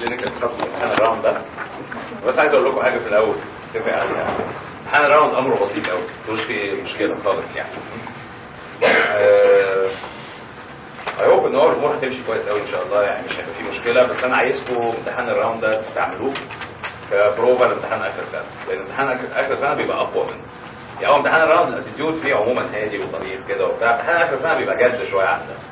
كلينيكال خاص بالامتحان الراوند ده بس عايز اقول لكم حاجه في الاول اتفق عليها امتحان الراوند امره بسيط قوي مش فيه مشكله خالص يعني اي هوب ان هو الامور هتمشي كويس قوي ان شاء الله يعني مش هيبقى فيه مشكله بس انا عايزكم امتحان الراوند ده تستعملوه كبروفا لامتحان اخر السنه لان امتحان اخر السنه بيبقى اقوى منه يعني هو امتحان الراوند الاتيتيود فيه عموما هادي وطريق كده وبتاع امتحان اخر السنه بيبقى جد شويه عن ده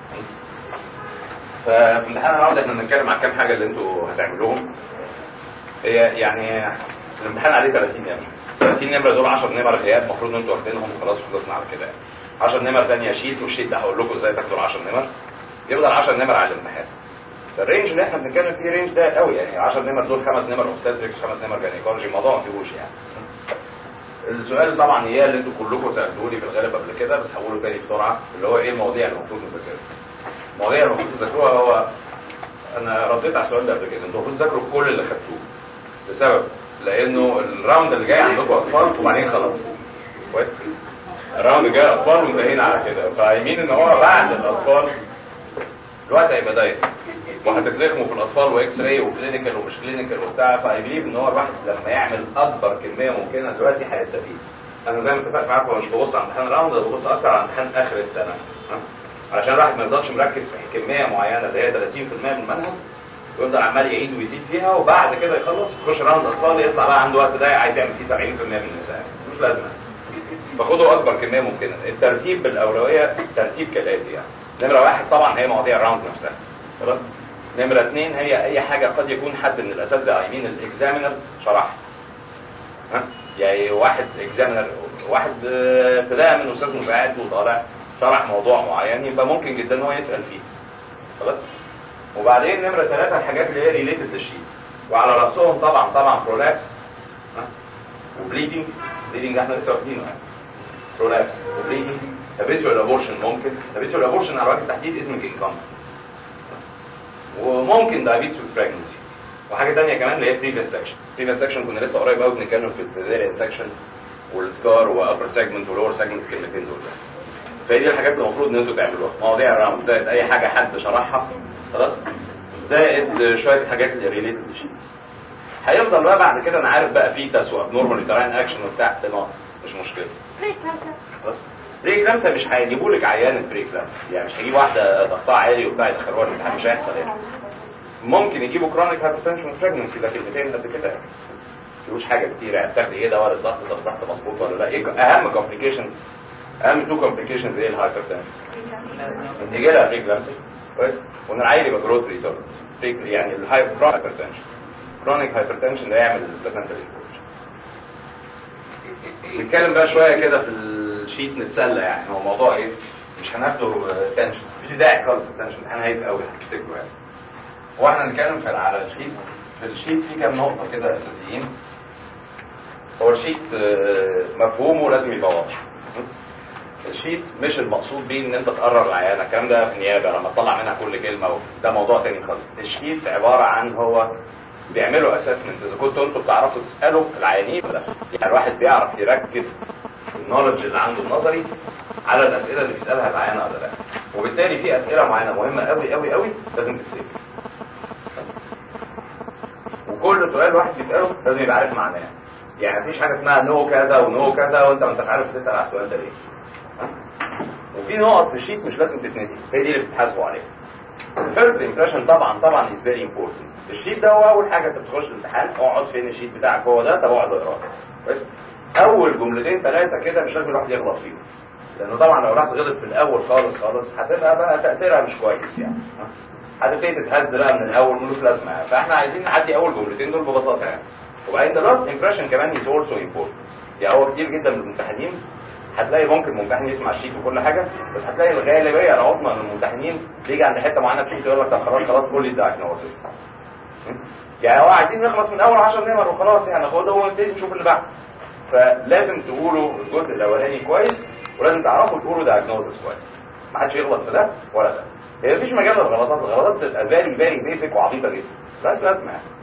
ففي امتحان الراوند احنا بنتكلم عن كام حاجه اللي انتوا هتعملوهم هي يعني الامتحان عليه 30 نمره 30 نمره دول 10 نمر غياب المفروض ان انتوا واخدينهم وخلاص خلصنا على كده يعني 10 نمر ثانيه شيت والشيت ده هقول لكم ازاي تاخدوا ال 10 نمر يفضل 10 نمر على الامتحان فالرينج اللي احنا بنتكلم فيه رينج ده قوي يعني 10 نمر دول خمس نمر اوبستريكس خمس نمر جاينيكولوجي الموضوع ما فيهوش يعني السؤال طبعا اياه اللي انتوا كلكم سالتوه لي في الغالب قبل كده بس هقوله تاني بسرعه اللي هو ايه المواضيع اللي المفروض نذاكرها المواضيع اللي المفروض تذاكروها هو انا رديت على السؤال ده قبل كده انتوا المفروض تذاكروا كل اللي خدتوه لسبب لانه الراوند اللي جاي عندكم اطفال وبعدين خلاص كويس الراوند الجاي اطفال وانتهينا على كده فايمين ان هو بعد الاطفال الوقت هيبقى ضيق وهتتلخموا في الاطفال واكس راي وكلينيكال ومش كلينيكال وبتاع فاي بليف ان هو الواحد لما يعمل اكبر كميه ممكنه دلوقتي هيستفيد انا زي ما اتفقت معاكم مش ببص على امتحان الراوند انا ببص اكتر على امتحان اخر السنه ها؟ علشان الواحد ما يفضلش مركز في كميه معينه اللي هي 30% من المنهج ويفضل عمال يعيد ويزيد فيها وبعد كده يخلص يخش راوند اطفال يطلع بقى عنده وقت ضايق عايز يعمل فيه 70% من النساء مش لازمه فخدوا اكبر كميه ممكنه الترتيب بالاولويه ترتيب كالاتي يعني نمره واحد طبعا هي مواضيع الراوند نفسها خلاص نمره اثنين هي اي حاجه قد يكون حد من الاساتذه اي مين الاكزامينرز شرحها ها يعني واحد اكزامينر واحد ابتداء من استاذ مساعد وطالع شرح موضوع معين يبقى ممكن جدا هو يسال فيه خلاص وبعدين نمره ثلاثه الحاجات اللي هي ريليتد للشيت وعلى راسهم طبعا طبعا برولابس وبليدنج بليدنج احنا لسه واخدينه يعني برولابس وبليدنج هابيتوال ابورشن ممكن هابيتوال ابورشن على وجه التحديد اسمك انكم وممكن دايابيتس وذ بريجنسي وحاجه ثانيه كمان اللي هي بريفيس سكشن بريفيس سكشن كنا لسه قريب قوي بنتكلم في السيزيريان سكشن والسكار وابر سيجمنت ولور سيجمنت الكلمتين دول فهي دي الحاجات اللي المفروض ان انتوا تعملوها مواضيع الراوند زائد اي حاجه حد شرحها خلاص زائد شويه الحاجات اللي ريليتد للشيء هيفضل بقى بعد كده انا عارف بقى في تسوى نورمال يوتراين اكشن وبتاع ده ناقص مش مشكله خلاص بريك لمسه مش هيجيبوا لك عيان بريك لمسه يعني مش هيجيب واحده ضغطها عالي وبتاع يدخلوها الامتحان مش هيحصل يعني ممكن يجيبوا كرونيك هايبرتنشن بريجنسي لكن الاثنين قد كده يعني مفيش حاجه كتير يعني بتاخدي ايه دواء الضغط ده الضغط مظبوط ولا لا ايه اهم كومبليكيشن اهم تو كومبليكيشنز ايه الهايبرتنشن يجي لها بريك لمسه كويس وان العيل يبقى جروث ريتارد يعني الهايبرتنشن كرونيك هايبرتنشن ده يعمل بلاسنتال نتكلم بقى شويه كده في الشيت نتسلى يعني هو موضوع ايه مش هناخده تنشن مفيش داعي خالص التنشن انا هيبقى قوي هتفتكروا يعني هو احنا نتكلم على الشيت في الشيت في كام نقطه كده اساسيين هو الشيت مفهومه لازم يبقى واضح الشيت مش المقصود بيه ان انت تقرر العيانه الكلام ده في النيابه لما تطلع منها كل كلمه ده موضوع تاني خالص الشيت عباره عن هو بيعملوا اسسمنت اذا كنتوا انتوا بتعرفوا تسالوا العيانين ولا يعني الواحد بيعرف يركز النولج اللي عنده النظري على الاسئله اللي بيسالها العيانه ولا لا وبالتالي في اسئله معينه مهمه قوي قوي قوي لازم تتسال وكل سؤال واحد بيساله لازم يبقى عارف معناه يعني مفيش حاجه اسمها نو كذا ونو كذا وانت ما انتش عارف تسال على السؤال ده ليه وفي نقط في الشيت مش لازم تتنسي هي دي اللي بتحاسبوا عليها الفيرست امبريشن طبعا طبعا از فيري امبورتنت الشيت ده هو اول حاجه انت بتخش الامتحان اقعد فين الشيت بتاعك هو ده طب اقعد اقراه كويس اول جملتين ثلاثه كده مش لازم الواحد يغلط فيهم لانه طبعا لو راح غلط في الاول خالص خالص هتبقى بقى تاثيرها مش كويس يعني هتبتدي تتهز بقى من الاول ملوش لازمه يعني. فاحنا عايزين نعدي اول جملتين دول ببساطه يعني وبعدين ذا لاست امبريشن كمان از اولسو امبورتنت يعني هو كتير جدا من الممتحنين هتلاقي ممكن ممتحن يسمع الشيت وكل حاجه بس هتلاقي الغالبيه العظمى من الممتحنين بيجي عند حته معينه في الشيت يقول لك طب خلاص خلاص قول لي الدايجنوستس يعني هو عايزين نخلص من اول 10 نمر وخلاص يعني خده ونبتدي نشوف اللي بعده فلازم تقولوا الجزء الاولاني كويس ولازم تعرفوا تقولوا دايجنوستس كويس ما حدش يغلط في ده ولا ده هي مفيش مجال للغلطات الغلطات بتبقى فيري فيري بيسك وعبيطه جدا بس لازمه يعني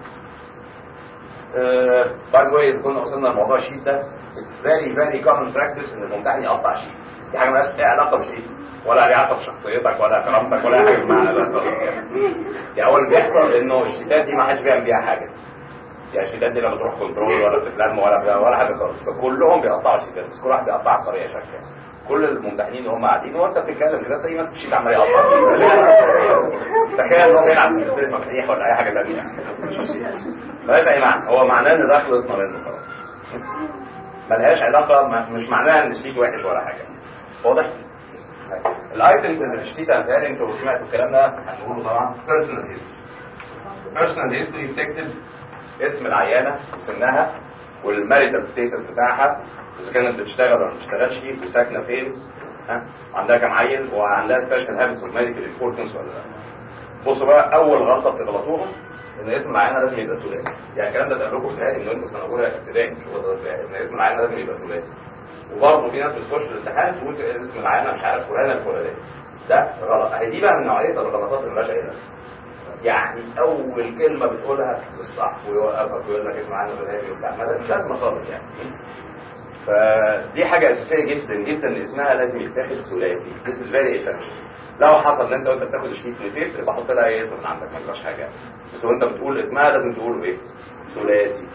باي ذا واي كنا وصلنا لموضوع الشيت ده اتس فيري فيري كومن براكتس ان الممتحن يقطع شيت دي حاجه مالهاش اي علاقه بالشيت ولا ليه علاقه بشخصيتك ولا كرامتك ولا اي حاجه بالمعنى ده خالص يعني يعني اول بيحصل انه الشتات دي ما حدش بيعمل بيها حاجه يعني الشتات دي لا بتروح كنترول ولا بتتلم ولا ولا حاجه خالص فكلهم بيقطعوا شتات بس كل واحد بيقطعها بطريقه شكل كل الممتحنين اللي هم قاعدين وانت بتتكلم كده تلاقي ماسك شيت عمال يقطع تخيل ان هو بيلعب في سلسله مفاتيح ولا اي حاجه ثانيه ملهاش اي معنى هو معناه ان ده خلصنا منه خلاص ملهاش علاقه مش معناها ان الشيت وحش ولا حاجه واضح؟ الايتمز اللي في الشيت انا انتوا سمعتوا الكلام ده هنقوله طبعا بيرسونال هيستوري بيرسونال هيستوري بتكتب اسم العيانه وسنها والماريتال ستيتس بتاعها اذا كانت بتشتغل ولا ما بتشتغلش وساكنه فين ها عندها كام عيل وعندها سبيشال هابتس اوف ميديكال امبورتنس ولا لا بصوا بقى اول غلطه بتغلطوها ان اسم العيانه لازم يبقى ثلاثي يعني الكلام ده تقابلكم في الهادي من انتوا سنه اولى ابتدائي مش هو ان اسم العيانه لازم يبقى ثلاثي وبرضه في ناس بتخش الامتحان تقول اسم العيانه مش عارف فلانه الفلانيه ده غلط اهي دي بقى من نوعيه الغلطات اللي مالهاش اي يعني اول كلمه بتقولها تصلح ويوقفك ويقول لك اسمع عنه بالهادي وبتاع ما مش لازمه خالص يعني فدي حاجه اساسيه جدا جدا ان اسمها لازم يتاخد ثلاثي this is very essential لو حصل ان انت وانت بتاخد الشيت نسيت يبقى حط لها اي اسم من عندك ما تبقاش حاجه بس وانت بتقول اسمها لازم تقول ايه ثلاثي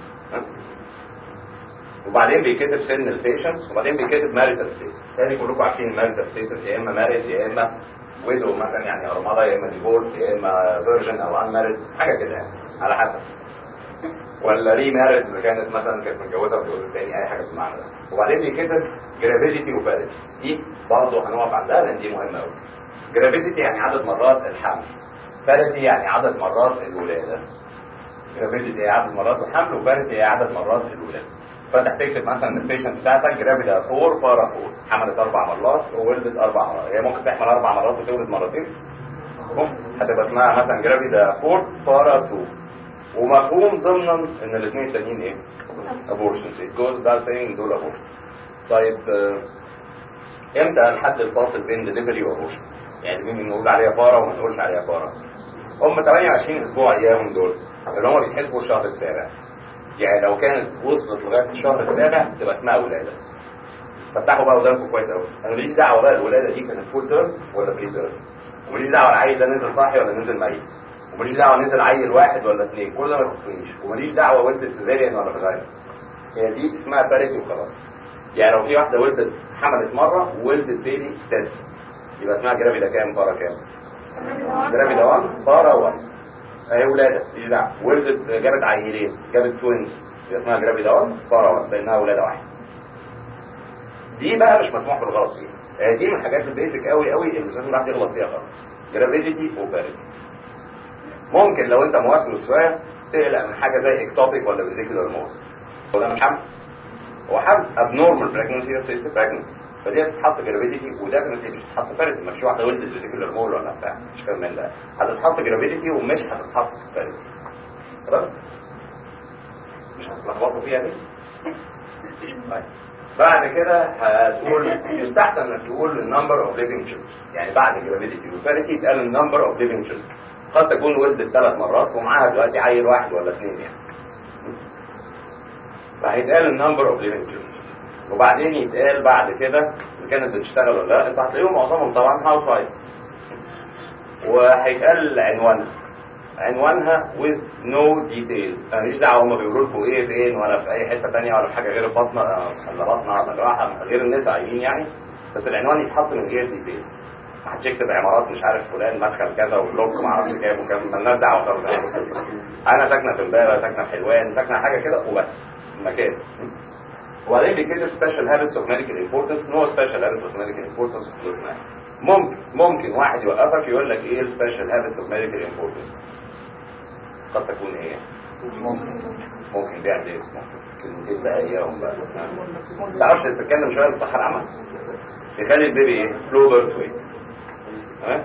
وبعدين بيكتب سن البيشنت وبعدين بيكتب ماريتال ستيتس تاني كلكم عارفين الماريتال ستيتس يا اما ماريد يا اما ويدو مثلا يعني ارمله يا اما ديفورس يا اما فيرجن او ان ماريد حاجه كده يعني على حسب ولا ري ماريد اذا كانت مثلا كانت متجوزه واتجوزت تاني اي حاجه بالمعنى ده وبعدين بيكتب جرافيديتي وفاليديتي دي برضه هنقف عندها لان دي مهمه قوي جرافيديتي يعني عدد مرات الحمل فاليديتي يعني عدد مرات الولاده جرافيديتي هي عدد مرات الحمل وفاليديتي هي عدد مرات الولاده فانت هتكتب مثلا البيشنت بتاعتك جرافيدا 4 بارا 4 حملت اربع مرات وولدت اربع مرات هي ممكن تحمل اربع مرات وتولد مرتين هتبقى اسمها مثلا جرافيدا 4 بارا 2 ومفهوم ضمنا ان الاثنين التانيين ايه؟ abortions it goes without saying دول abortion طيب امتى الحد الفاصل بين delivery واbortion؟ يعني مين نقول عليها بارا وما نقولش عليها بارا هم 28 اسبوع اياهم دول اللي هم بيتحسبوا الشهر السابع يعني لو كانت وصلت لغايه الشهر السابع تبقى اسمها ولاده فتحوا بقى ودانكم كويس قوي انا ماليش دعوه بقى الولاده دي كانت فول تيرم ولا بري تيرم وماليش دعوه العيل ده نزل صاحي ولا نزل ميت وماليش دعوه نزل عيل واحد ولا اثنين كل ده ما يخصنيش وماليش دعوه ولدت سيزاريان ولا فاجاين هي دي اسمها باريتي وخلاص يعني لو في واحده ولدت حملت مره وولدت بيبي تاني يبقى اسمها جرافيدا كام بارا كام جرافيدا 1 بارا 1 اهي ولاده ماليش دعوه ولدت جابت عيلين جابت توينز يبقى اسمها جرافيدا 1 بارا 1 لانها ولاده واحده دي بقى مش مسموح بالغلط فيها دي من الحاجات البيسك قوي قوي اللي مش لازم الواحد يغلط فيها خالص جرافيديتي وباريتي ممكن لو انت مواسوس شويه تقلق من حاجه زي اكتوبيك ولا فيزيكولار مور هو ده مش حمل هو حمل ابنورمال بريجنسي بس اتس بريجنسي فدي هتتحط جرافيديتي وديفنتلي مش هتتحط باريتي ما فيش واحده ولدت فيزيكولار مور ولا بتاع مش كلام من ده هتتحط جرافيديتي ومش هتتحط باريتي خلاص مش هتتلخبطوا فيها دي طيب بعد كده هتقول يستحسن انك تقول النمبر اوف ليفنج children يعني بعد جرافيديتي وباريتي يتقال النمبر اوف ليفنج children قد تكون ولدت ثلاث مرات ومعاها دلوقتي عيل واحد ولا اثنين يعني فهيتقال النمبر اوف ليفنج children وبعدين يتقال بعد كده اذا كانت بتشتغل ولا لا انت هتلاقيهم معظمهم طبعا هاوس وايف وهيتقال عنوانها عنوانها with no details انا ماليش دعوه هم بيقولوا لكم ايه فين ولا في اي حته ثانيه ولا في حاجه غير البطنه ولا بطنه ولا راحه غير النساء عايزين يعني بس العنوان يتحط من غير ديتيلز محدش يكتب عمارات مش عارف فلان مدخل كذا وبلوك ما اعرفش كام وكام مالناش دعوه خالص انا ساكنه في امبابه ساكنه في حلوان ساكنه حاجه كده وبس مكان وبعدين بيكتب سبيشال هابتس اوف ميديكال امبورتنس نو سبيشال هابتس اوف ميديكال امبورتنس خلصنا ممكن ممكن واحد يوقفك يقول لك ايه السبيشال هابتس اوف ميديكال امبورتنس قد تكون ايه ممكن ممكن بيع ديس ممكن كلمتين بقى اياهم بقى تعرفش تتكلم شويه بالصحه العامه يخلي البيبي ايه لو بيرث ويت تمام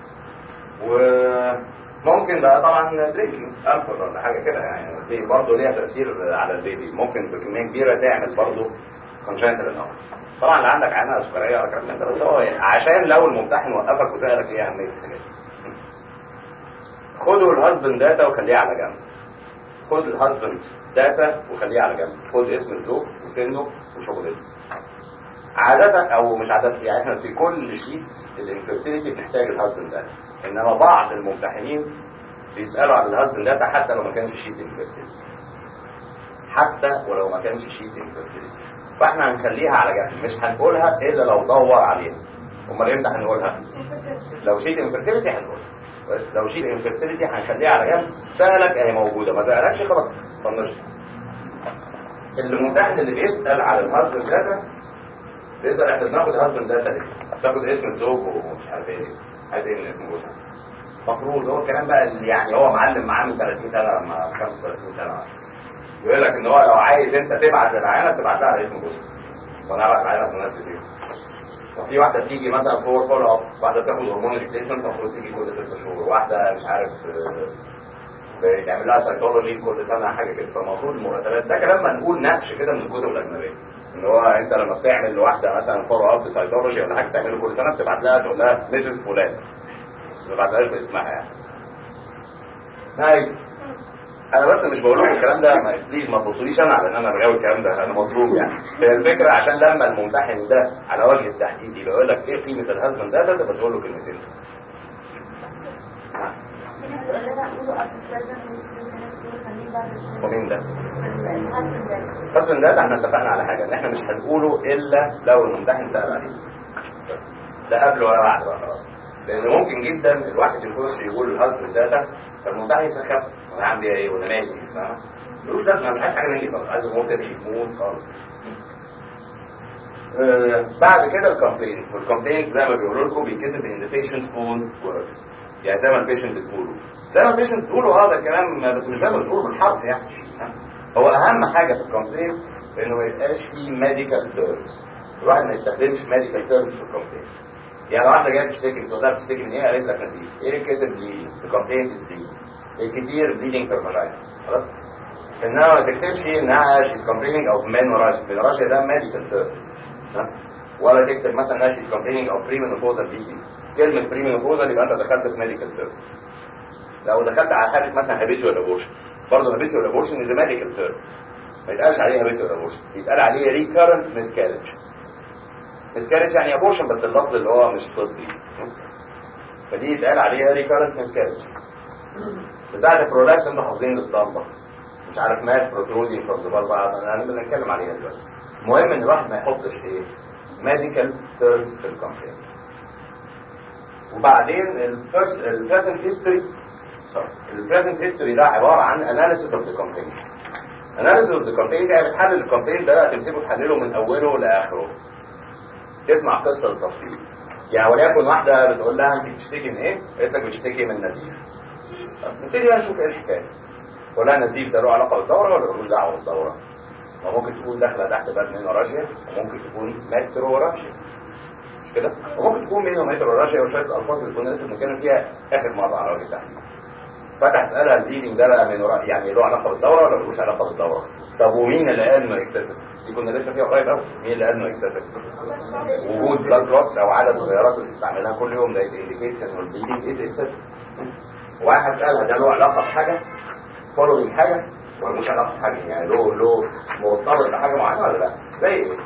وممكن بقى طبعا درينكينج الكحول ولا حاجه كده يعني دي برضه ليها تاثير على البيبي ممكن بكميه كبيره تعمل برضه كونجنتال انومال طبعا اللي عندك عينها سكريه ولا كلام من ده بس هو يعني عشان لو الممتحن وقفك وسالك ايه اهميه الحاجات دي خدوا الهازبند داتا وخليه على جنب خد الهازبند داتا وخليه على جنب خد اسم الزوج وسنه وشغلته عادة او مش عادة يعني احنا في كل شيت الانفيرتيليتي بنحتاج الهازبند داتا انما بعض الممتحنين بيسألوا عن الهازبند داتا حتى لو ما كانش شيت انفيرتيليتي حتى ولو ما كانش شيت انفيرتيليتي فاحنا هنخليها على جنب مش هنقولها الا لو دور عليها امال امتى هنقولها لو شيت انفيرتيليتي هنقولها لو شيت انفيرتيليتي هنخليها على جنب سألك اهي موجودة ما سألكش خلاص طنش الممتحن اللي بيسأل على الهازبند داتا بيسأل احنا بناخد هازبند داتا ليه بتاخد اسم الزوج ومش عارف ايه عايز ايه من اسم جوزها المفروض هو الكلام بقى اللي يعني هو معلم معاه من 30 سنة لما 35 سنة يقول لك ان هو لو عايز انت تبعت للعينة تبعت لها على اسم جوزها وانا ابعت العينة بمناسبة ايه وفي واحدة بتيجي مثلا فور فول اب واحدة بتاخد هرمون ريبليسمنت المفروض تيجي كل ست شهور واحدة مش عارف بتعمل لها سايكولوجي كل سنة حاجة كده فالمفروض المراسلات ده كلام منقول نقش كده من الكتب الأجنبية ان هو انت لما بتعمل لواحدة مثلا فولو اب سايكولوجي ولا حاجة تعمله كل سنة بتبعت لها تقول لها ميسيس فلان ما تبعتلهاش باسمها يعني هاي انا بس مش بقول لكم الكلام ده ما بليز ما تبصوليش انا على ان انا بغاوي الكلام ده انا مظلوم يعني هي الفكره عشان لما الممتحن ده على وجه التحديد يبقى يقول لك ايه قيمه الهزمن ده ده تبقى تقول له كلمتين ومين ده؟ الهزمن ده احنا اتفقنا على حاجه ان احنا مش هنقوله الا لو الممتحن سال عليه بس. لا قبل ولا بعد بقى خلاص لان ممكن جدا الواحد يخش يقول الهزمن ده فالممتحن يسخف انا عامل بيها ايه وانا مالي فاهم ملوش لازمه مش عايز حاجه مني خالص عايز الامور تمشي سموث خالص آه بعد كده الكومبلينت والكومبلينت زي ما بيقولوا لكم بيتكتب ان the patient own words يعني زي ما البيشنت بتقوله زي ما البيشنت بتقوله هذا الكلام بس مش زي ما بتقوله بالحرف يعني هو اهم حاجه في الكومبلينت انه ما يبقاش فيه ميديكال تيرمز الواحد ما يستخدمش ميديكال تيرمز في الكومبلينت يعني لو واحده جايه تشتكي بتقول لها بتشتكي من ايه قالت لك نزيف ايه كتب لي الكومبلينت از بليد الكتير بليدنج في الفاجينا خلاص انما ما تكتبش انها شيز كومبليننج اوف مينوراشيا مينوراشيا ده ميديكال تيرم ولا تكتب مثلا انها شيز كومبليننج اوف بريمينوبوزال بليدنج كلمه بريمينوبوزال يبقى انت دخلت في ميديكال تيرم لو دخلت على حاله مثلا هابيتوال ابورشن برضه هابيتوال ابورشن از ميديكال تيرم ما يتقالش عليه هابيتوال ابورشن يتقال عليه ريكارنت ميسكارج ميسكارج يعني ابورشن بس اللفظ اللي هو مش طبي فدي يتقال عليها ريكارنت ميسكارج بتاعت البرولابس انتوا حافظين الاسطمبة مش عارف ماس بروترودي فروم ذا بلبع انا بنتكلم عليها دلوقتي المهم ان الواحد ما يحطش ايه ميديكال تيرمز في الكومبلين وبعدين البريزنت هيستوري البريزنت هيستوري ده عباره عن اناليسيس اوف ذا كومبلين اناليسيس اوف ذا كومبلين يعني بتحلل الكومبلين ده بقى تمسكه تحلله من اوله لاخره تسمع قصه التفصيل يعني وليكن واحده بتقول لها انت بتشتكي من ايه؟ قالت لك بتشتكي من نزيف نبتدي بقى نشوف ايه الحكايه ولا نزيف ده له علاقه بالدوره ولا ملوش دعوه بالدوره وممكن تكون داخله تحت باب مينوراشيا وممكن تكون ماتروراشيا مش كده وممكن تكون مينو ماتروراشيا وشويه الالفاظ اللي كنا لسه بنتكلم فيها اخر مره على وجه التحديد فتح اسالها البليدنج ده بقى مينورا يعني له علاقه بالدوره ولا ملوش علاقه بالدوره طب ومين اللي قال انه اكسسيف دي كنا لسه فيها قريب قوي مين اللي قال انه اكسسيف وجود بلاد كلوتس او عدد الغيارات اللي بتستعملها كل يوم ده انديكيتس ان البليدنج از اكسسيف واحد سألها ده له علاقة بحاجة فولوينج حاجة ولا مش علاقة بحاجة يعني له له مرتبط بحاجة معينة ولا لا زي ايه؟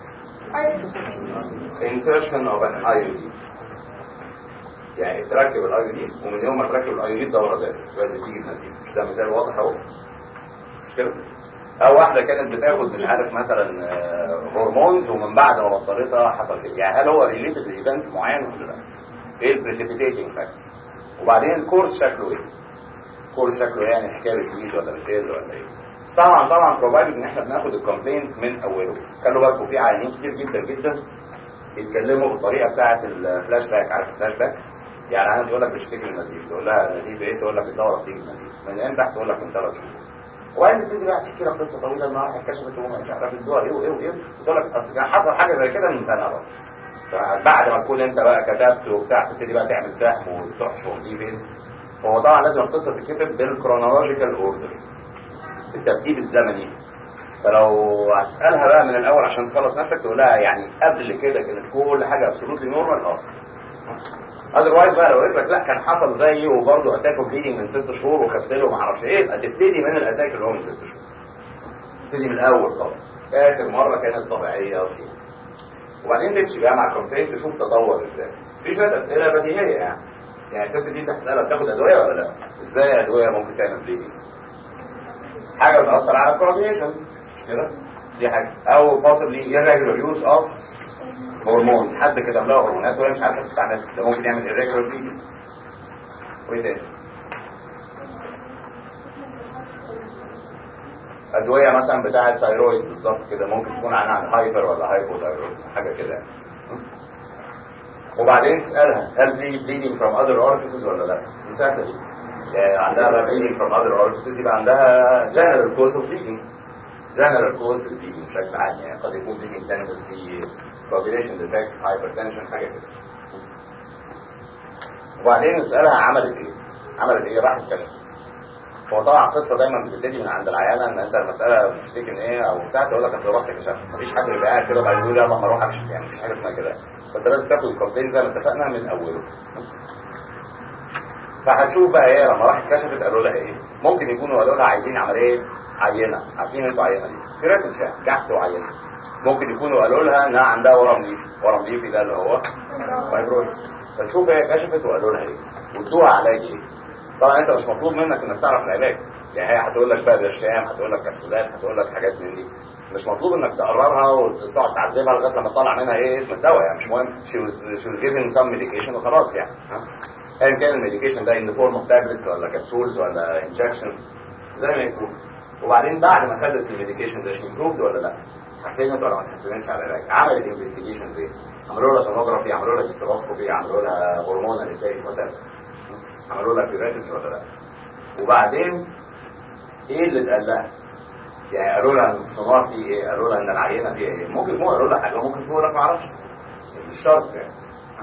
insertion of an IUD يعني تركب الاي دي ومن يوم ما تركب الاي دي الدورة زادت بقت بتيجي بنزيف مش ده مثال واضح اهو مش كده؟ او واحدة كانت بتاخد مش عارف مثلا هرمونز ومن بعد ما بطلتها حصل كده يعني هل هو ريليتد لايفنت معين ولا لا؟ ايه البريسيبيتيتنج فاكتور وبعدين الكورس شكله ايه الكورس شكله يعني حكايه بتزيد ولا بتقل ولا ايه طبعا طبعا بروفايد ان احنا بناخد الكومبلينت من اوله خلوا بالكم في عيانين كتير جدا جدا بيتكلموا بالطريقه بتاعه الفلاش باك عارف الفلاش باك يعني انا تقول لك بتشتكي من النزيف تقول لها النزيف ايه تقول لك الدوره بتيجي النزيف من امتى تقول لك من ثلاث شهور وبعدين تبتدي بقى تحكي لك قصه طويله ان واحد كشفت وما مش عارف الدواء ايه وايه وايه وتقول لك اصل كان حصل حاجه زي كده من سنه بقى بعد ما تكون انت بقى كتبت وبتاع تبتدي بقى تعمل سهم وتحشر دي فين هو طبعا لازم القصه تتكتب بالكرونولوجيكال اوردر بالترتيب الزمني فلو هتسالها بقى من الاول عشان تخلص نفسك تقول لها يعني قبل كده كانت كل حاجه ابسولوتلي نورمال اه اذروايز بقى لو قلت لك لا كان حصل زيي وبرضه اتاك اوف بليدنج من ست شهور وخفت له ما اعرفش ايه يبقى تبتدي من الاتاك اللي هو من ست شهور تبتدي من الاول خالص اخر مره كانت طبيعيه وكده وبعدين تمشي بقى مع الكومبلين تشوف تطور ازاي في شويه اسئله بديهيه يعني يعني الست دي انت هتسالها بتاخد ادويه ولا لا ازاي ادويه ممكن تعمل بليدنج حاجه بتاثر على الكوردينيشن مش كده دي حاجه او possibly irregular use of هرمونز حد كتب لها هرمونات وهي مش عارفه تستعملها ده ممكن يعمل irregular bleeding وايه تاني ادويه مثلا بتاعه الثايرويد بالظبط كده ممكن تكون عنها هايبر ولا هايبو ثايرويد حاجه كده يعني. وبعدين تسالها هل في bleeding from other orifices ولا لا دي سهله دي يعني عندها بقى bleeding from other orifices يبقى عندها general cause of bleeding general cause of bleeding بشكل عام يعني قد يكون bleeding tendency coagulation defect hypertension حاجه كده وبعدين نسالها عملت ايه عملت ايه راحت كشفت هو طبعا القصه دايما بتبتدي من عند العيانه ان انت المساله بتشتكي من ايه او بتاع تقول لك اصل رحت كشفت مفيش حد بيبقى قاعد كده بعد يقول يلا ما اروح اكشف يعني مفيش حاجه اسمها كده فانت لازم تاخد الكومبلين زي ما اتفقنا من اوله فهتشوف بقى ايه لما راحت كشفت قالوا لها ايه ممكن يكونوا قالوا لها عايزين عمليه عينه عارفين انتوا عينه دي كرات شاء جحت وعينه ممكن يكونوا قالوا لها انها عندها ورم ليفي ورم ليفي ده اللي هو فايبرويد فتشوف هي كشفت وقالوا لها ايه وادوها علاج ايه طبعا انت مش مطلوب منك انك تعرف العلاج يعني هي هتقول لك بقى برشام هتقول لك كبسولات هتقول لك حاجات من دي مش مطلوب انك تقررها وتقعد تعذبها لغايه لما تطلع منها ايه اسم الدواء يعني مش مهم she was, she was given some medication وخلاص يعني ها ايا كان الميديكيشن ده in the form of tablets ولا كبسولز ولا injections زي ما يكون وبعدين بعد ما خدت الميديكيشن ده she improved ولا لا حسنت ولا ما اتحسنتش على العلاج عملت انفستيجيشنز ايه عملوا لها سونوجرافي عملوا لها هيستروسكوبي عملوا لها هرمون نسائي وات عملوا لها بيراتس ولا لا وبعدين ايه اللي اتقال لها يعني قالوا لها ان السونار فيه ايه قالوا لها ان العينه فيها ايه ممكن يكون قالوا لها حاجه ممكن يكون لك ما اعرفش مش شرط يعني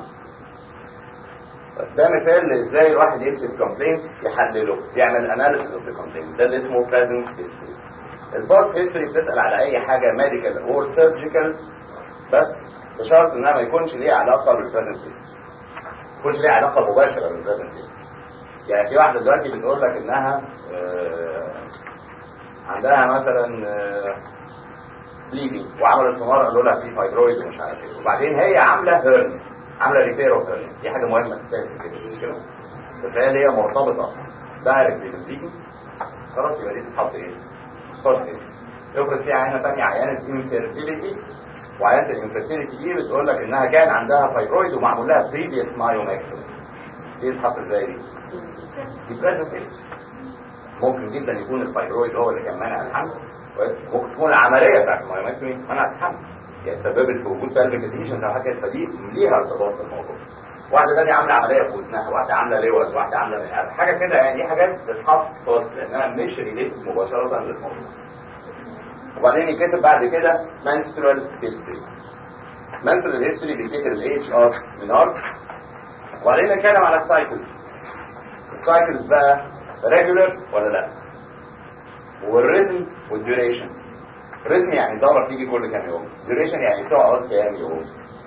ده مثال ازاي الواحد يمسك كومبلين يحلله يعمل اناليسيس اوف ذا كومبلين ده اللي اسمه بريزنت هيستوري الباست هيستوري بتسال على اي حاجه ميديكال اور سيرجيكال بس بشرط انها ما يكونش ليها علاقه بالبريزنت هيستوري ما يكونش ليها علاقه مباشره بالبريزنت هيستوري يعني في واحده دلوقتي بتقول لك انها آه عندها مثلا آه بليدنج وعملت سونار قالوا لها في فايبرويد ومش عارف ايه وبعدين هي عامله هيرن عامله ريبير اوف هيرن دي حاجه مهمه تستاهل كده مش كده بس هي اللي هي مرتبطه دايركت بالبليدنج خلاص يبقى دي تتحط ايه؟ فاست ايه؟ افرض في عينه ثانيه عيانه انفيرتيليتي وعيانه الانفيرتيليتي دي بتقول لك انها كان عندها فايبرويد ومعمول لها بريفيوس مايوماكتومي دي تتحط ازاي دي؟ دي بريزنت ممكن جدا يكون الفايبرويد هو اللي كان مانع الحمل ممكن تكون العمليه بتاعت المايوماكتومي منعت الحمل يعني تسببت في وجود بلفيك اديشنز او حاجه فدي ليها ارتباط بالموضوع واحده ثانيه عامله عمليه في ودنها واحده عامله لوز واحده عامله مش عارف حاجه كده يعني دي حاجات بتتحط فاست لانها مش ريليتد مباشره للموضوع وبعدين يكتب بعد كده menstrual history menstrual history بيتكتب الاتش ار من ار وبعدين نتكلم على السايكلز السايكلز بقى ريجولر ولا لا والريتم والديوريشن ريتم يعني دورة تيجي كل كام يوم ديوريشن يعني تقعد كام يوم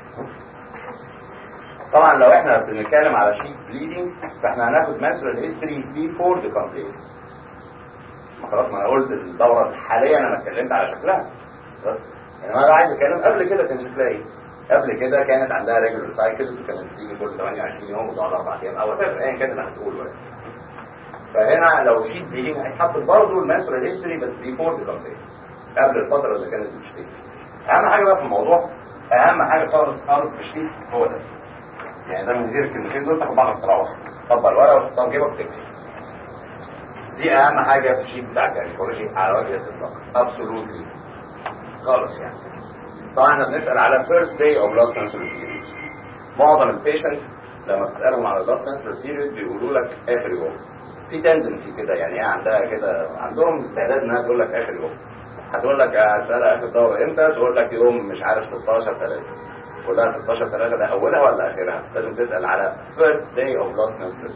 طبعا لو احنا بنتكلم على شيت بليدنج فاحنا هناخد menstrual history before the complaint ما خلاص ما انا قلت الدورة حاليا انا اتكلمت على شكلها بس يعني انا عايز اتكلم قبل كده كان شكلها ايه قبل كده كانت عندها ريجولر سايكلز وكانت بتيجي كل 28 يوم وتقعد اربع ايام او ايا كانت اللي هتقول بقى فهنا لو شيت بليدنج هيتحط برضه المنسترال هيستوري بس بيفور ذا كومبلين قبل الفتره اللي كانت بتشتكي اهم حاجه بقى في الموضوع اهم حاجه خالص خالص في الشيت هو ده يعني ده من غير الكلمتين دول تاخد بعضك تروح تطبق الورقه وتحطها في جيبك وتكتب دي اهم حاجه في الشيت بتاع الجاينيكولوجي على وجه الاطلاق ابسولوتلي خالص يعني طبعا احنا بنسال على فيرست داي اوف لاست menstrual period معظم البيشنتس لما تسالهم على اللاست menstrual period بيقولوا لك اخر يوم في تندنسي كده يعني هي عندها كده عندهم استعداد انها تقول لك اخر يوم هتقول لك هسألها اخر دورة امتى تقول لك يوم مش عارف 16 3 تقول لها 16 3 ده اولها ولا اخرها لازم تسأل على first day of last menstrual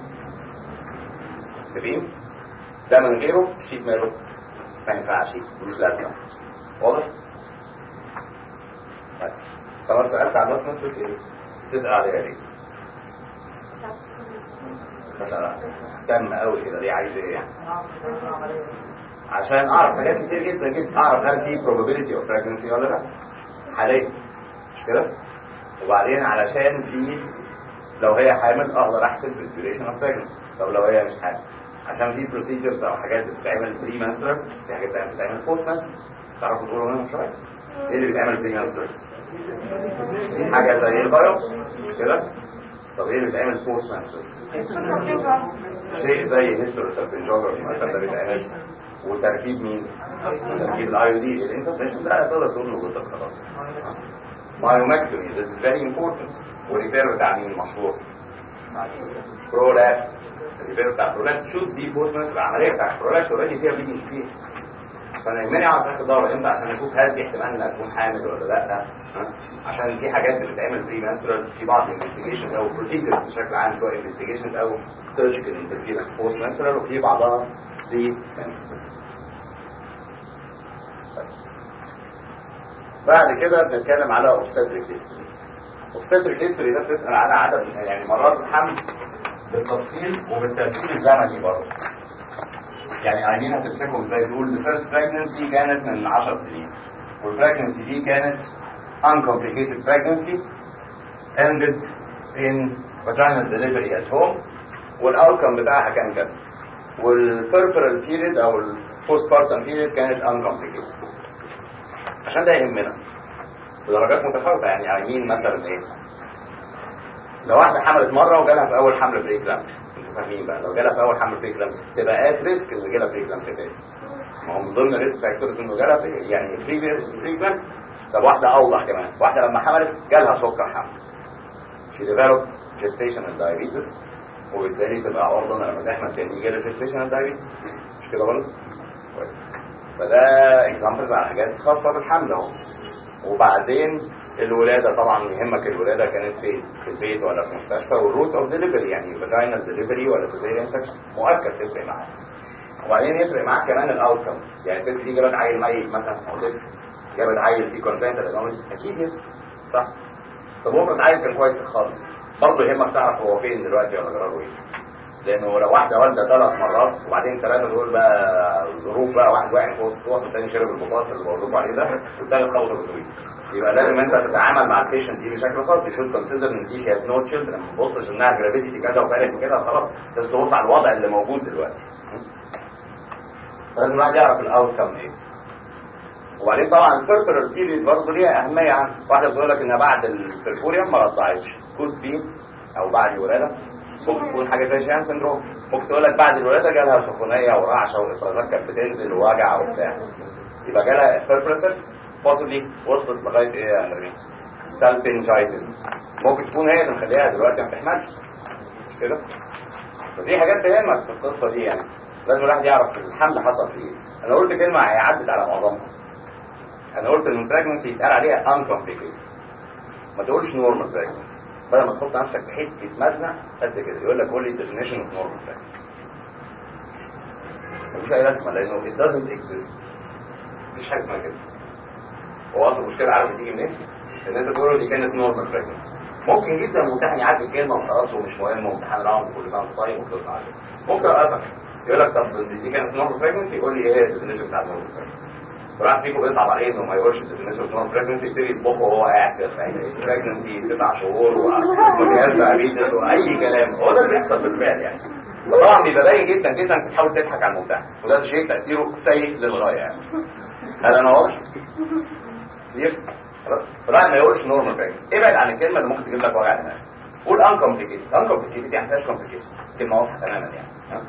تمام ده من غيره شيت ماله ما ينفعش ملوش لازمه واضح طيب خلاص سألت على last menstrual ايه تسأل عليها ليه مثلا كم قوي كده ليه عايز ايه يعني عشان اعرف حاجات كتير جدا جدا اعرف هل في probability of pregnancy ولا لا حاليا مش كده وبعدين علشان في لو هي حامل اقدر احسب الديوريشن اوف بريجنسي طب لو هي مش حامل عشان في بروسيجرز او حاجات بتتعمل بري مانسترال في حاجات بتتعمل بوست مانسترال تعرفوا تقولوا منهم شويه ايه اللي بيتعمل بري مانسترال حاجه زي البايوبس مش كده طب ايه اللي بيتعمل بوست مانسترال شيء زي هيستوريسالفنجوجرافي مثلا ده بيتعمل وتركيب مين؟ تركيب الاي او دي الانسفليشن ده تقدر تقول له جدا خلاص مايوماكتومي this is very important والريبير بتاع مين المشهور؟ برولابس الريبير بتاع برولابس شوت دي بوست العمليه بتاع برولابس اوريدي فيها بيجي فيه فانا يهمني اعرف اخد دورة امتى عشان اشوف هل في احتمال ان اكون حامل ولا لا عشان في حاجات بتتعمل بري مانسترال في بعض الانفستيجيشنز او بروسيجرز بشكل عام سواء انفستيجيشنز او سيرجيكال انترفيرنس بوست مانسترال وفي بعضها بري مانسترال بعد كده بنتكلم على اوبستريك هيستوري اوبستريك هيستوري ده بتسال على عدد يعني مرات الحمل بالتفصيل وبالترتيب الزمني برضه يعني عايزين هتمسكهم ازاي تقول الفيرست pregnancy كانت من 10 سنين والبريجنسي دي كانت uncomplicated pregnancy ended in vaginal delivery at home والاوتكم بتاعها كان كذا والبيرفرال بيريد او البوست بارتم بيريد كانت uncomplicated عشان ده يهمنا بدرجات متفاوته يعني عايزين مثلا ايه لو واحده حملت مره وجالها في اول حمل بريك لامس انتوا فاهمين بقى لو جالها في اول حمل بريك لامس تبقى ات ريسك ان جالها بريك لامس تاني ما هو من ضمن ريسك فاكتورز انه جالها يعني بريفيس بريك لامس طب واحده اوضح كمان واحده لما حملت جالها سكر حمل she developed gestational diabetes وبالتالي تبقى عرضه لما تحمل تاني يجيلها gestational diabetes مش كده برضه؟ كويس فده اكزامبلز على حاجات خاصه بالحمل اهو وبعدين الولاده طبعا يهمك الولاده كانت فين في البيت ولا في مستشفى والروت اوف ديليفري يعني فاجينال ديليفري ولا سيزيريان سكشن مؤكد تفرق معاك وبعدين يفرق معاك كمان الاوتكم يعني الست دي جابت عيل ميت مثلا او طفل جابت عيل فيه كونسنتال انوميز اكيد يفرق صح طب افرض عيل كان كويس خالص برضه يهمك تعرف هو فين دلوقتي ولا جراله ايه لانه لو واحده والده ثلاث مرات وبعدين ثلاثه دول بقى ظروف بقى واحد واقع فوق السطوح والثاني شرب البطاطس اللي بقول لكم عليه ده والثالث خبط الاتوبيس يبقى لازم انت تتعامل مع البيشنت دي بشكل خاص يو شود كونسيدر ان دي شي هاز نو تشيلدرن ما تبصش انها جرافيتي كذا وفارق وكده خلاص لازم تبص على الوضع اللي موجود دلوقتي لازم الواحد يعرف الاوت كم ايه وبعدين طبعا البيرفرال بيريد برضه ليها اهميه عن واحده بتقول لك انها بعد البرفوريوم ما رضعتش كود بي او بعد الولاده ممكن تكون حاجه زي شيان سندروم ممكن تقول لك بعد الولاده جالها سخونيه ورعشه والافرازات كانت بتنزل ووجع وبتاع يبقى جالها بيرفرسس possibly وصلت لغايه ايه يا نرمين سالفنجايتس ممكن تكون هي اللي مخليها دلوقتي ما بتحملش مش كده فدي حاجات تهمك في القصه دي يعني لازم الواحد يعرف الحمل حصل فيه ايه انا قلت كلمه هي عدت على معظمها انا قلت ان البريجنسي يتقال عليها uncomplicated ما تقولش normal pregnancy بدل ما تحط نفسك في حته مزنق قد كده يقول لك قول لي definition of normal pregnancy مفيش اي لازمه لانه it doesn't exist مفيش حاجه اسمها كده هو اصل المشكله عارف بتيجي منين؟ ان انت تقول له دي كانت نورمال بريجنسي ممكن جدا الممتحن يعدي الكلمه وخلاص ومش مهم وامتحان راوند كل سنه وانت طيب وخلص على كده ممكن اوقفك يقول لك طب دي كانت نورمال بريجنسي يقول لي ايه الديفينيشن بتاع النورمال بريجنسي واحد فيكم بيصعب عليه انه ما يقولش الديفينيشن اوف نورمال بريجنسي يبتدي يطبخه وهو قاعد كده بريجنسي تسع شهور وجهاز دايابيتس واي كلام هو ده اللي بيحصل بالفعل يعني طبعا بيبقى باين جدا جدا بتحاول تضحك على الممتحن وده شيء تاثيره سيء للغايه يعني هل انا واضح؟ كتير خلاص فالواحد ما يقولش نورمال بريجنسي ابعد عن الكلمه اللي ممكن تجيب لك وجع دماغ قول uncomplicated uncomplicated يعني ما فيهاش complication كلمه واضحه تماما يعني ها؟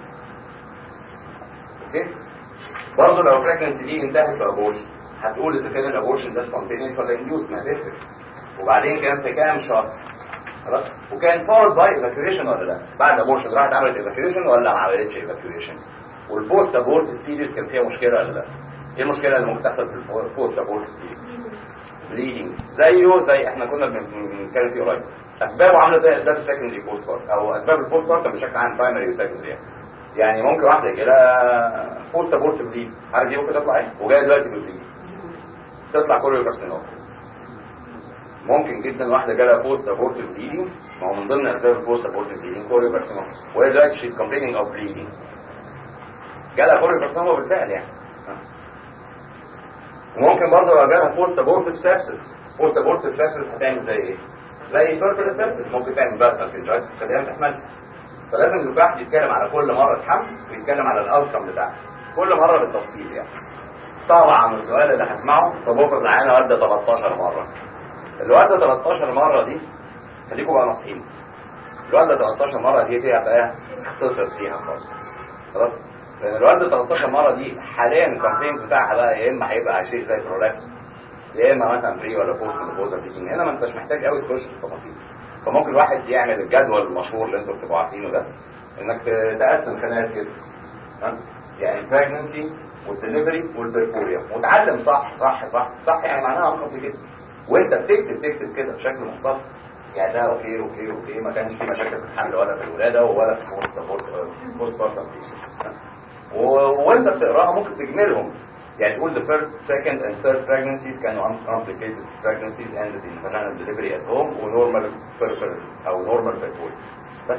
اوكي برضه لو البريجنسي دي انتهت بابورشن هتقول اذا كان الابورشن ده سبونتينيوس ولا انديوس ما هتفرق وبعدين كان في كام شهر خلاص وكان فولد باي ايفاكيويشن ولا لا بعد ابورشن راحت عملت ايفاكيويشن ولا ما عملتش ايفاكيويشن والبوست ابورت بيريد كان فيها مشكله ولا لا ايه المشكله اللي ممكن تحصل في البوست ابورت بليدنج زيه زي احنا كنا بنتكلم فيه قريب اسبابه عامله زي اسباب السكندري بوست بارت او اسباب البوست بارت بشكل عام برايمري وسكندري يعني ممكن واحده يجي لها بوست ابورت بليد عارف دي ممكن تطلع ايه وجايه دلوقتي بتبليد تطلع كوريو كارسينوم ممكن جدا واحده جالها بوست ابورت بليدنج ما هو من ضمن اسباب البوست ابورت بليدنج كوريو كارسينوم وهي دلوقتي شيز كومبليننج اوف بليدنج جالها كوريو كارسينوم بالفعل يعني وممكن برضه لو جالها بوست ابورتيف سابسس بوست ابورتيف سيبسس هتعمل زي ايه؟ زي بيربل سيبسس ممكن تعمل بارسل كنجايت تخليها ما تحملش فلازم الواحد يتكلم على كل مره حمل ويتكلم على الاوتكم بتاعها كل مره بالتفصيل يعني طبعا السؤال اللي هسمعه طب افرض معانا والده 13 مره الوالده 13 مره دي خليكم بقى ناصحين الوالده 13 مره دي فيها بقى اختصر فيها خالص خلاص لان الوالده 13 مره دي حاليا الكومبلينت بتاعها بقى يا اما هيبقى شيء زي برولابس يا اما مثلا بري ولا بوست مينوبوزا بيجين هنا ما انتش محتاج قوي تخش في التفاصيل فممكن واحد يعمل الجدول المشهور اللي انتوا بتبقوا عارفينه ده انك تقسم خناقات كده ها؟ يعني البريجنسي والدليفري والبرفوريا وتعلم صح صح صح صح يعني معناها خط كده وانت بتكتب تكتب كده بشكل مختصر يعني ده اوكي اوكي اوكي ما كانش في مشاكل في الحمل ولا في الولاده ولا في بوست بوست بارتم وانت بتقراها ممكن تجملهم يعني تقول the first, second and third pregnancies كانوا uncomplicated pregnancies ended in vaginal delivery at home ونورمال peripheral او normal peripheral بس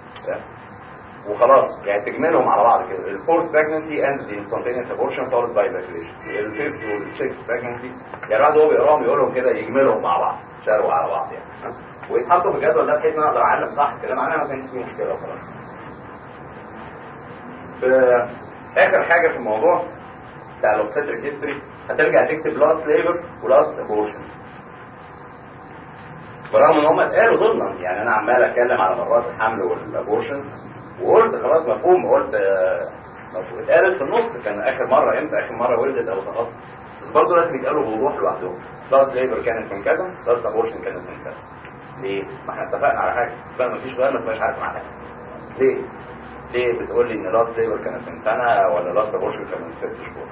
وخلاص يعني تجملهم على بعض كده الفورث pregnancy ended in spontaneous abortion followed by evacuation الفيفث والسيكث pregnancy يعني الواحد هو بيقراهم يقولهم كده يجملهم مع بعض شاروا على بعض يعني ويتحطوا في الجدول ده بحيث ان انا اقدر اعلم صح الكلام معناها ما كانش فيه مشكله وخلاص في اخر حاجه في الموضوع بتاع الاوبستريك هيستوري هترجع تكتب لاست ليبر ولاست ابورشن برغم ان هم اتقالوا ضمنا يعني انا عمال اتكلم على مرات الحمل والابورشنز وقلت خلاص مفهوم قلت مفهوم اتقالت في النص كان اخر مره امتى اخر مره ولدت او سقطت بس برضه لازم يتقالوا بوضوح لوحدهم لاست ليبر كانت من كذا لاست ابورشن كانت من كذا ليه؟ ما احنا اتفقنا على حاجه بقى مفيش سؤال ما تبقاش عارف معناها ليه؟ ليه بتقول لي ان لاست ليبر كانت من سنه ولا لاست ابورشن كان من ست شهور؟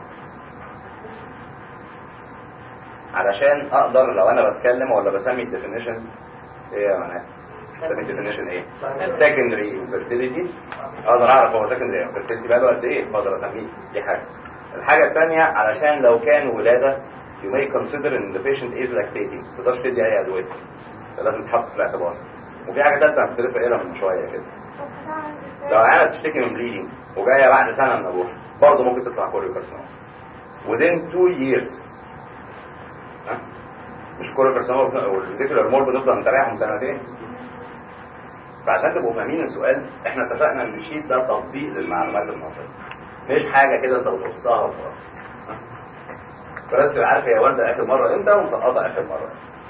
علشان اقدر لو انا بتكلم ولا بسمي الديفينيشن ايه يا معناها؟ بسمي الديفينيشن ايه؟ سكندري انفيرتيليتي اقدر اعرف هو سكندري انفيرتيليتي بقى له قد ايه؟ اقدر اسميه دي حاجه. الحاجه الثانيه علشان لو كان ولاده you may consider ان the patient is lactating ما تقدرش تدي اي ادويه فلازم تتحط في الاعتبار وفي حاجه ثالثه كنت لسه قايلها من شويه كده لو عينه بتشتكي من بليدنج وجايه بعد سنه من ابوها برضه ممكن تطلع كوريو كارسينوما within two years ها؟ مش كوريو كارسينوما والفيزيكولار مول بنفضل نتابعهم سنتين فعشان تبقوا فاهمين السؤال احنا اتفقنا ان الشيت ده تطبيق للمعلومات النظريه مش حاجه كده انت بتقصها وخلاص فبس تبقى عارف هي والده اخر مره امتى ومسقطه اخر مره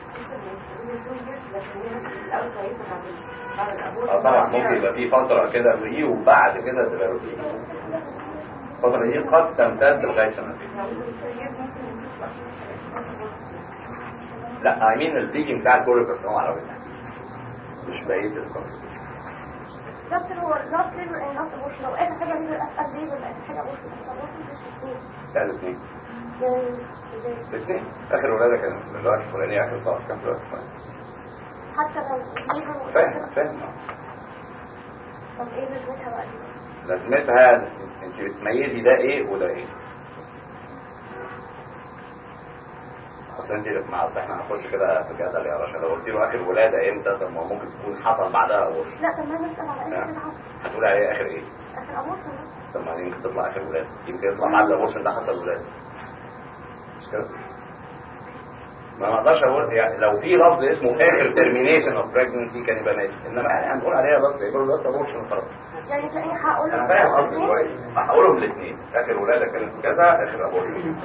اه طبعا ممكن يبقى في فتره كده فري وبعد كده تبقى روتين الفتره دي قد تمتد لغايه سنتين لا اي مين البيجنج بتاع الكوريكوستوم على وجهها مش بقيه الكوريكوستوم دكتور هو لاست ليبر اند لاست ابورشن لو اخر حاجه ليبر اسال ليبر اخر حاجه ابورشن ابورشن مش الاثنين لا الاثنين يعني ازاي الاثنين اخر ولاده كانت في الوقت الفلاني اخر صار كان في الوقت الفلاني حتى لو ليبر فاهم فاهم طب ايه لازمتها بقى دي؟ لازمتها انت بتميزي ده ايه وده ايه اصل انت مع اصل احنا هنخش كده في جدل يا باشا لو قلت له اخر ولاده امتى طب ما هو ممكن تكون حصل بعدها ابورشن لا طب ما انا بسال على اخر نعم. العصر هتقول عليه اخر ايه اخر ابورشن بس طب ما يمكن تطلع اخر ولاده يمكن يطلع بعد الابورشن ده حصل ولاده مش كده ما ما اقدرش اقول يعني لو في لفظ اسمه اخر ترمينيشن اوف بريجنسي كان يبقى ماشي انما يعني هنقول عليها بس يقولوا بس ابورشن خلاص يعني تلاقيني هقول انا فاهم قصدي كويس هقولهم الاثنين اخر ولاده كانت كذا اخر ابورشن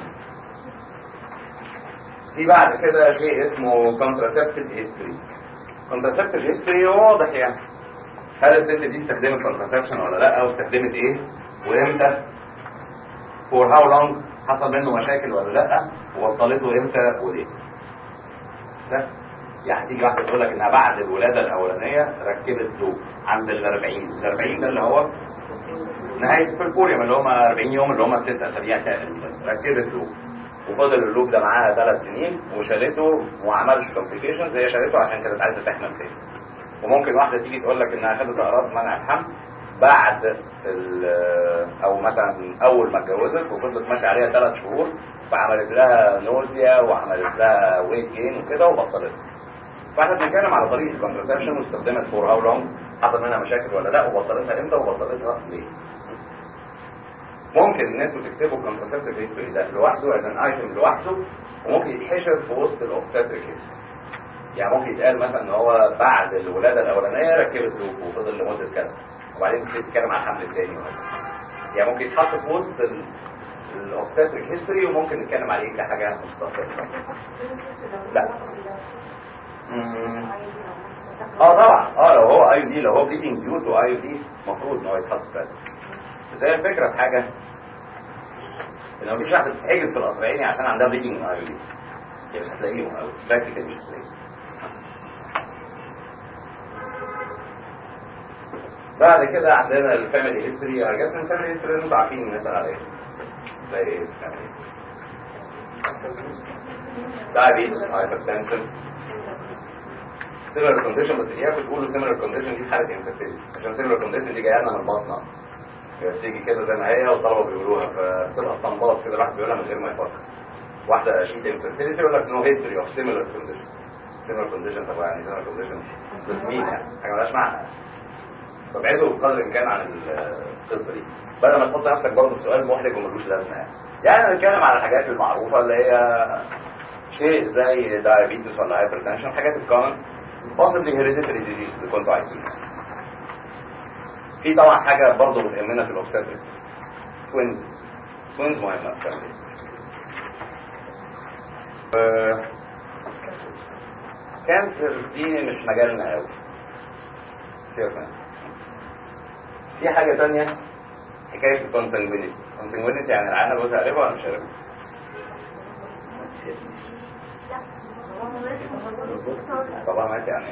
في بعد كده شيء اسمه contraceptive history contraceptive history واضح يعني هل الست دي استخدمت contraception ولا لا واستخدمت ايه وامتى for how long حصل منه مشاكل ولا لا وبطلته امتى وليه ده يعني تيجي واحده تقول لك انها بعد الولاده الاولانيه ركبت لوب عند ال 40 ال 40 ده اللي هو نهايه البوريوم اللي هم 40 يوم اللي هم ست اسابيع تقريبا ركبت لوب وفضل اللوب ده معاها ثلاث سنين وشالته وما عملش كومبليكيشنز هي شالته عشان كانت عايزه تحمل تاني وممكن واحده تيجي تقول لك انها خدت اقراص منع الحمل بعد ال- او مثلا اول ما اتجوزت وفضلت ماشيه عليها ثلاث شهور فعملت لها نوزيا وعملت لها ويت جين وكده وبطلت فاحنا بنتكلم على طريقه الكونترسبشن واستخدمت فور هاو لونج حصل منها مشاكل ولا لا وبطلتها امتى وبطلتها ليه ممكن ان انتوا تكتبوا الكونترسبتيف هيستوري ده لوحده از ان ايتم لوحده وممكن يتحشر في وسط الاوبستاتريك يعني ممكن يتقال مثلا ان هو بعد الولاده الاولانيه ركبت لوب وفضل لمده كذا وبعدين تبتدي تتكلم عن الحمل الثاني يعني ممكن يتحط في وسط الاوبستاتريك هيستوري وممكن نتكلم عليه كحاجه مستقله لا اه طبعا اه لو هو اي دي لو هو بليدنج ديوت واي دي المفروض ان هو يتحط في بس هي الفكره في حاجه ان مفيش واحده تتحجز في القصر عيني عشان عندها بليدنج اي دي يعني مش هتلاقيهم قوي براكتيكال مش هتلاقيهم بعد كده عندنا الفاميلي هيستوري ارجاس الفاميلي هيستوري انتوا عارفين مثلا على ايه زي ايه diabetes hypertension similar condition بس اياكم تقولوا similar condition دي حاله infertility عشان similar condition دي جايه لنا من البطنه بتيجي كده زي ما هي والطلبه بيقولوها فبتبقى استنباط كده الواحد بيقولها من غير ما يفكر واحده شيت infertility يقول لك no history of similar condition similar condition طب يعني similar condition بس مين يعني حاجه مالهاش معنى فابعدوا بقدر الامكان عن القصه دي بدل ما تحط نفسك برضه في سؤال محرج وملوش لازمه يعني يعني نتكلم على الحاجات المعروفه اللي هي شيء زي diabetes ولا hypertension الحاجات الكومن possibly hereditary disease اللي كنتوا عايزينها في طبعا حاجه برضه بتهمنا في الاوبستريكس توينز توينز مهمه في كانسر دي مش مجالنا قوي شايفها في حاجه تانية حكايه الكونسنجوينيتي الكونسنجوينيتي يعني العينه جوزها قريبه ولا مش قريبه؟ طبعا مات يعني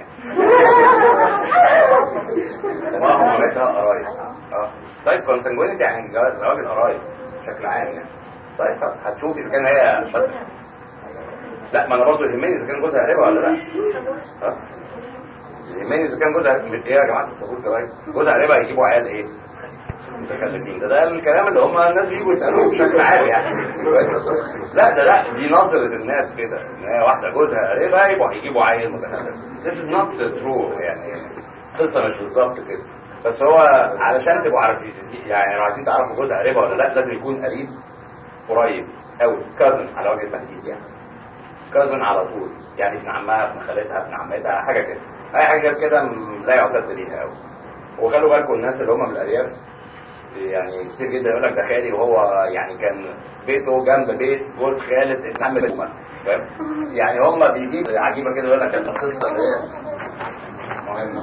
طبعا هم ماتها قرايب اه طيب كونسنجوينيتي يعني جواز زواج القرايب بشكل عام يعني طيب خلاص هتشوفي اذا كان هي بس لا ما انا برضه يهمني اذا كان جوزها قريبه ولا لا ها يهمني اذا كان جوزها ايه يا جماعه الطابور كده جوزها قريبه هيجيبوا عيال ايه متكلمين ده ده الكلام اللي هم الناس بيجوا يسالوه بشكل عام يعني لا ده لا دي نظره الناس كده ان هي واحده جوزها قريبه يبقوا هيجيبوا عيل متكلم This is not true يعني قصه مش بالظبط كده بس هو علشان تبقوا عارفين يعني لو عايزين تعرفوا جوزها قريبه ولا لا لازم يكون قريب قريب قوي كازن على وجه التحديد يعني كازن على طول يعني ابن عمها ابن خالتها ابن عمتها حاجه كده اي حاجه غير كده لا يعتد بيها قوي وخلوا بالكم الناس اللي هم من الارياف يعني كتير جدا يقول لك ده خالي وهو يعني كان بيته جنب بيت جوز خالة ابن عم بيته مثلا فاهم يعني هم بيجيب عجيبه كده يقول لك القصه اللي هي مهمه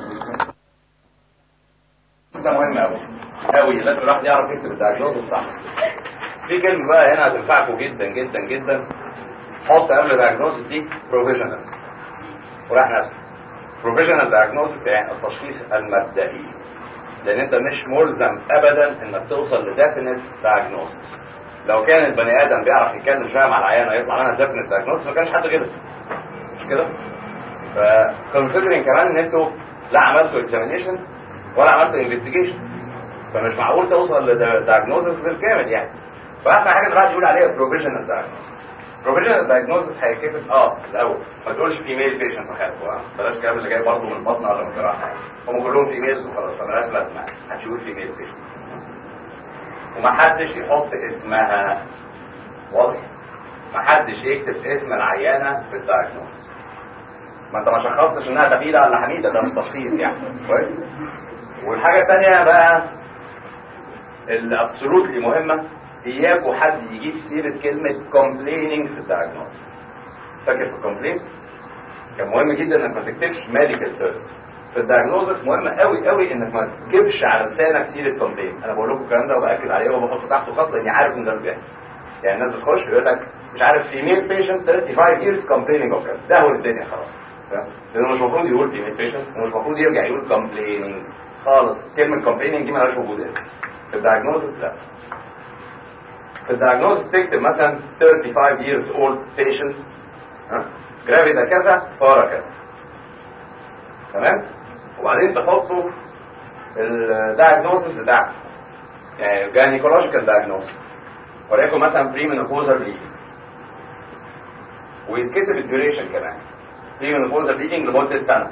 ده مهم قوي قوي لازم الواحد يعرف يكتب الدايجنوز الصح في كلمه بقى هنا هتنفعكم جدا جدا جدا حط قبل الدايجنوز دي بروفيشنال وراح نفسك بروفيشنال دايجنوز يعني التشخيص المبدئي لان انت مش ملزم ابدا انك توصل لديفينيت دايجنوستس لو كان البني ادم بيعرف يتكلم شويه مع العيانه يطلع لنا ديفينيت دايجنوستس ما كانش حد كده مش كده فكونسيدرين كمان ان انتوا لا عملتوا اكزامينيشن ولا عملتوا انفستيجيشن فمش معقول توصل لدايجنوستس بالكامل يعني فاحسن حاجه الواحد يقول عليها بروفيشنال دايجنوستس بروفيشنال دايجنوستس هيتكتب اه الاول ما تقولش فيميل بيشنت خالص اه بلاش الكلام اللي جاي برضه من البطن ولا من الجراحه هم كلهم فيميلز وخلاص فبلاش لازمه محدش يقول فيميل بيشنت ومحدش يحط اسمها واضح محدش يكتب اسم العيانه في الدايجنوستس ما انت ما شخصتش انها تبيله ولا حميده ده مش تشخيص يعني كويس والحاجه الثانيه بقى الابسولوتلي مهمه اياكوا حد يجيب سيرة كلمة complaining في الدايجنوستس فاكر في الكومبلين كان مهم جدا انك ما تكتبش medical terms في الدايجنوستس مهم قوي قوي انك ما تجيبش على لسانك سيرة كومبلين انا بقول لكم الكلام ده وباكد عليه وبحط تحته خط لاني عارف ان ده اللي بيحصل يعني الناس بتخش يقول لك مش عارف female patient 35 years complaining of كذا ده هو الدنيا خلاص لانه مش المفروض يقول female patient ومش المفروض يرجع يقول complaining خالص كلمة complaining دي مالهاش وجود هنا في الدايجنوستس لا في الدياجنوز تكتب مثلا 35 years old patient جرافيدا كذا فارة كذا تمام وبعدين تحطوا الدياجنوزس بتاعك يعني جانيكولوجيكال دياجنوزس وليكن مثلا بري مينوبوزال بليدنج ويتكتب الديوريشن كمان بري مينوبوزال بليدنج لمده سنه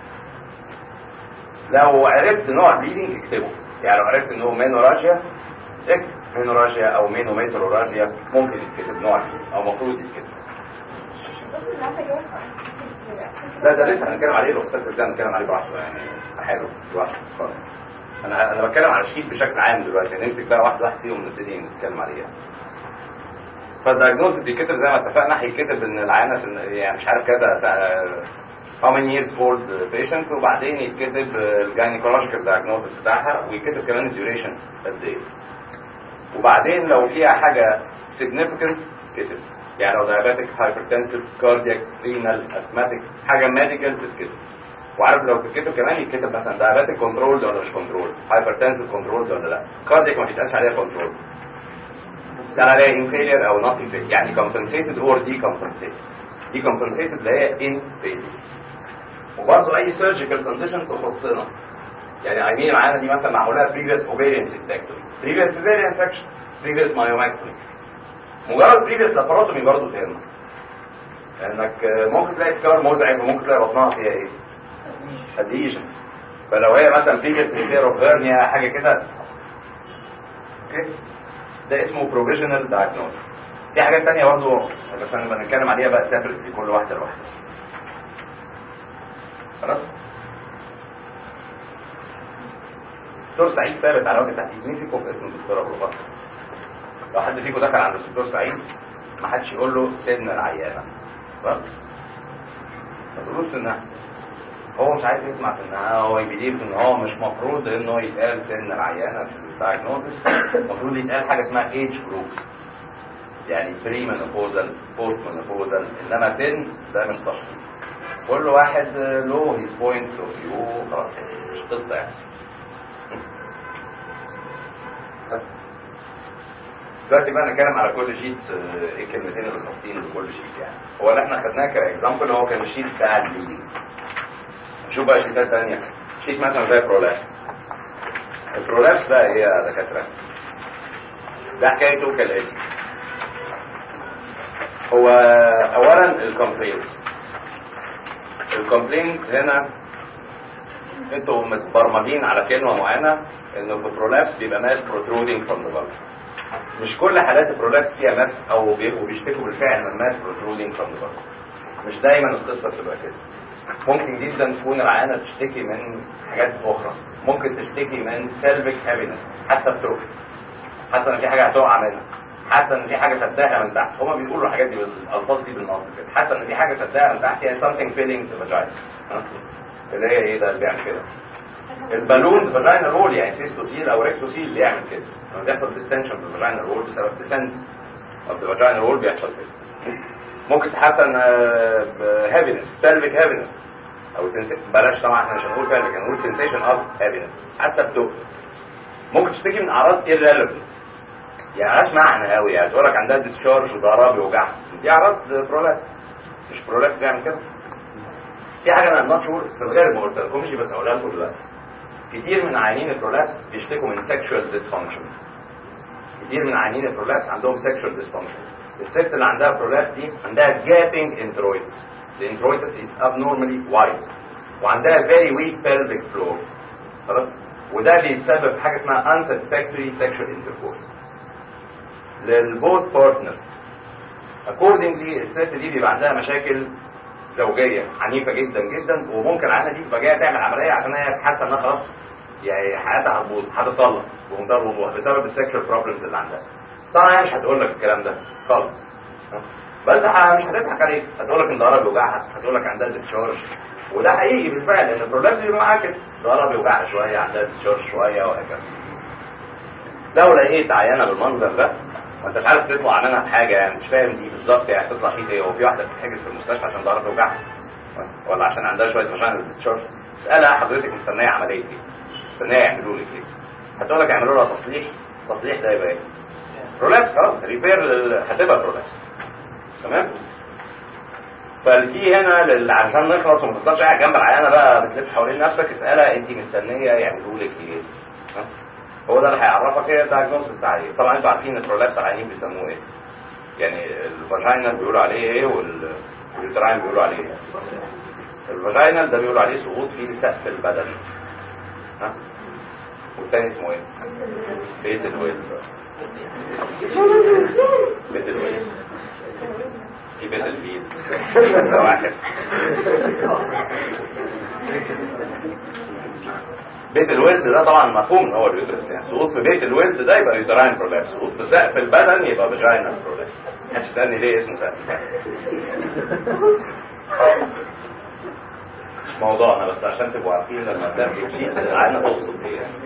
لو عرفت نوع بليدنج اكتبه يعني لو عرفت ان هو مينوراجيا اكتب مينوراجيا او مينوميتروراجيا ممكن يتكتب نوع فيه او المفروض يتكتب لا ده لسه هنتكلم عليه لو استاذ ده هنتكلم عليه براحته يعني حلو لوحده خالص انا انا بتكلم على الشيت بشكل عام دلوقتي نمسك بقى واحد واحد فيهم ونبتدي نتكلم عليه يعني. فالدايجنوز بيتكتب زي ما اتفقنا هيتكتب ان العيانه في يعني مش عارف كذا how many years old patient وبعدين يتكتب الجاينيكولوجيكال diagnosis بتاعها ويتكتب كمان الديوريشن قد ايه وبعدين لو فيها حاجه significant كتب يعني لو diabetic hypertensive cardiac renal asthmatic حاجه medical تتكتب وعارف لو تتكتب كمان يتكتب مثلا diabetic controlled ولا مش controlled hypertensive controlled ولا لا cardiac ما بيتقالش عليها controlled كان عليها in failure او not in failure يعني compensated or decompensated decompensated اللي هي in failure وبرضه اي surgical condition تخصنا يعني عينين معانا دي مثلا معمولها previous ovarian cystectomy previous cesarean section previous myomectomy مجرد previous laparotomy برضه تهم لانك ممكن تلاقي سكار مزعج وممكن تلاقي بطنها فيها ايه؟ adhesions فلو هي مثلا previous repair of hernia حاجه كده اوكي ده اسمه provisional diagnosis في حاجات تانية برضه بس انا بنتكلم عليها بقى separate في كل واحده لوحدها خلاص دكتور سعيد ثابت على وجه التحديد مين فيكم في اسم الدكتور ابو بكر لو حد فيكم دخل عند الدكتور سعيد ما حدش يقول له سن العيانه خلاص ما تقولوش سنها هو مش عايز يسمع سنها هو يبيليف ان هو مش مفروض انه يتقال سن العيانه في الدايجنوستس المفروض يتقال حاجه اسمها ايج جروبس يعني بري منوبوزال بوست منوبوزال انما سن ده مش تشخيص كل واحد له هيز بوينت اوف فيو خلاص مش قصه يعني بس دلوقتي بقى نتكلم على كل شيت ايه الكلمتين اللي خاصين بكل شيت يعني هو اللي احنا خدناه كاكزامبل هو كان الشيت بتاع الليدنج نشوف بقى شيتات ثانيه شيت مثلا زي برولابس البرولابس ده ايه يا دكاتره ده حكايته كالاتي هو اولا الكومبلينت الكومبلينت هنا انتوا متبرمجين على كلمه معينه انه في برولابس بيبقى ماس بروترودينج فروم ذا مش كل حالات البرولابس فيها ماس او بيبقوا بيشتكوا بالفعل من ماس بروترودينج فروم ذا مش دايما القصه بتبقى كده ممكن جدا تكون العيانه تشتكي من حاجات اخرى ممكن تشتكي من pelvic heaviness حاسه بتروفي حاسه ان في حاجه هتقع منها حاسه ان في حاجه شداها من تحت هما بيقولوا الحاجات دي بالالفاظ دي بالنص كده حاسه ان في حاجه شداها من تحت يعني something filling the vagina اللي هي ايه ده اللي بيعمل كده البالون فاجينا رول يعني سيستوسيل او ريكتوسيل اللي يعمل كده لما بيحصل ديستنشن في الفاجينا رول بسبب ديسنت اوف ذا فاجينا رول بيحصل كده ممكن تحسن هابينس pelvic هابينس او بلاش طبعا احنا مش هنقول pelvic هنقول sensation of هابينس حاسه بتوب ممكن تشتكي من اعراض irrelevant يعني مالهاش معنى قوي يعني تقول لك عندها ديسشارج وضراب بيوجعها دي اعراض برولابس مش برولابس بيعمل كده في حاجه انا نوت شور في الغالب ما قلتلكمش بس هقولها لكم دلوقتي كتير من عيانين البرولابس بيشتكوا من sexual dysfunction كتير من عيانين البرولابس عندهم sexual dysfunction الست اللي عندها برولابس دي عندها gaping introitus the introitus is abnormally wide وعندها very weak pelvic floor خلاص وده بيتسبب في حاجه اسمها unsatisfactory sexual intercourse للبوث بارتنرز accordingly الست دي بيبقى عندها مشاكل زوجيه عنيفه جدا جدا وممكن العيانه دي تبقى جايه تعمل عمليه عشان هي حاسه انها خلاص يعني حياتها هتبوظ هتطلق بمنتهى الوضوح بسبب السكشوال بروبلمز اللي عندها طبعا هي مش هتقول لك الكلام ده خالص بس مش هتضحك عليك هتقول لك ان ظهرها بيوجعها هتقول لك عندها ديسشارج وده حقيقي بالفعل ان البروبلم بيبقى معاها كده ظهرها بيوجعها شويه عندها ديسشارج شويه وهكذا لو لقيت عيانه بالمنظر ده ما انتش عارف تطلع منها بحاجه يعني مش فاهم دي بالظبط يعني تطلع شيء ايه هو في واحده بتتحجز في المستشفى عشان ظهرها بيوجعها ولا عشان عندها شويه فاجينال ديسشارج اسالها حضرتك مستنيه عمليه ايه؟ مستنيه يعملوا لك ايه؟ هتقول لك يعملوا لها تصليح التصليح ده يبقى ايه؟ برولابس خلاص ريبير هتبقى برولابس تمام فالكي هنا لل- عشان نخلص وما تفضلش قاعد جنب العيانه بقى بتلف حوالين نفسك اسالها انت مستنيه يعملوا لك ايه ها؟ هو ده اللي هيعرفك ايه الدايجنوستس بتاع ايه طبعا انتوا عارفين البرولابس العيانين بيسموه ايه يعني الفاجينال بيقولوا عليه ايه وال- واليوتراين بيقولوا عليه ايه الفاجينال ده بيقولوا عليه سقوط في سقف البدن ها والتاني اسمه ايه؟ بيت الويل بيت الويل في بيت الفيل بس واحد بيت الولد ده طبعا مفهوم ان هو اليوترس يعني سقوط في بيت الولد ده يبقى يوتراين برولابس سقوط في سقف البدن يبقى فاجينال برولابس محدش يسالني ليه اسمه سقف مش موضوعنا بس عشان تبقوا عارفين لما تلاقي شيء عنا تقصد ايه يعني.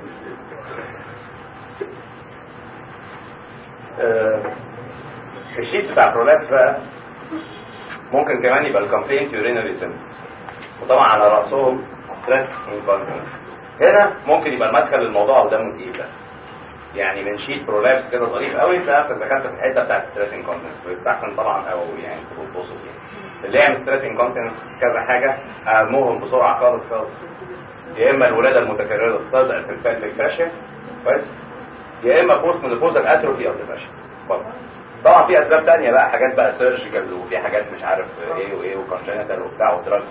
آه، الشيت بتاع برولابس بقى ممكن كمان يبقى الكومبلينت يورينري سيمبتومز وطبعا على راسهم ستريس انكونفدنس هنا ممكن يبقى المدخل للموضوع ودمه تقيل ده يعني من شيت برولابس كده ظريف قوي تلاقي نفسك دخلت في الحته بتاعت ستريس انكونفدنس ويستحسن طبعا او يعني تبص فيها اللي يعمل ستريس انكونفدنس كذا حاجه اهمهم بسرعه خالص خالص يا اما الولاده المتكرره تضعف في الفالفيك فاشن كويس يا اما بوست مينوبوزال اتروفي اوف ذا فاشن طبعا في اسباب تانية بقى حاجات بقى سيرجيكال وفي حاجات مش عارف ايه وايه وكونجنتال وبتاع ودراجز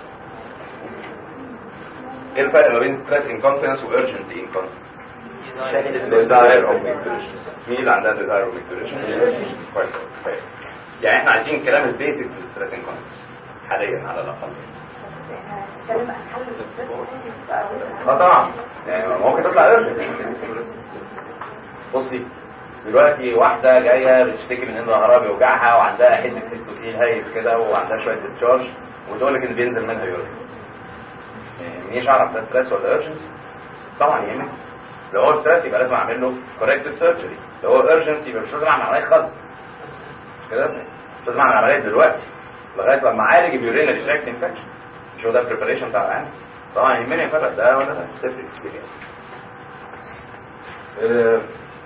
ايه الفرق ما بين ستريس انكونفدنس وارجنسي انكونفدنس desire of micturition مين اللي عندها desire of micturition كويس كويس يعني احنا عايزين الكلام البيسك في الستريس انكونفدنس حاليا على الاقل كلام حل الستريس اه طبعا يعني ممكن تطلع ارجنسي بصي دلوقتي واحدة جاية بتشتكي من ان ظهرها بيوجعها وعندها حتة سيستوسيل هايف كده وعندها شوية ديسشارج وتقول لك ان بينزل منها يورين يعني منيش اعرف ده ستريس ولا ارجنسي طبعا يهمك لو هو ستريس يبقى لازم اعمل له كوركتيف سيرجري لو هو ارجنسي يبقى مش لازم اعمل عمليه خالص مش كده مش لازم اعمل عمليه دلوقتي لغايه لما اعالج اليورينري تراكت انفكشن مش هو ده البريباريشن بتاع العين طبعا يهمني افرق ده ولا ده تفرق كتير يعني آه،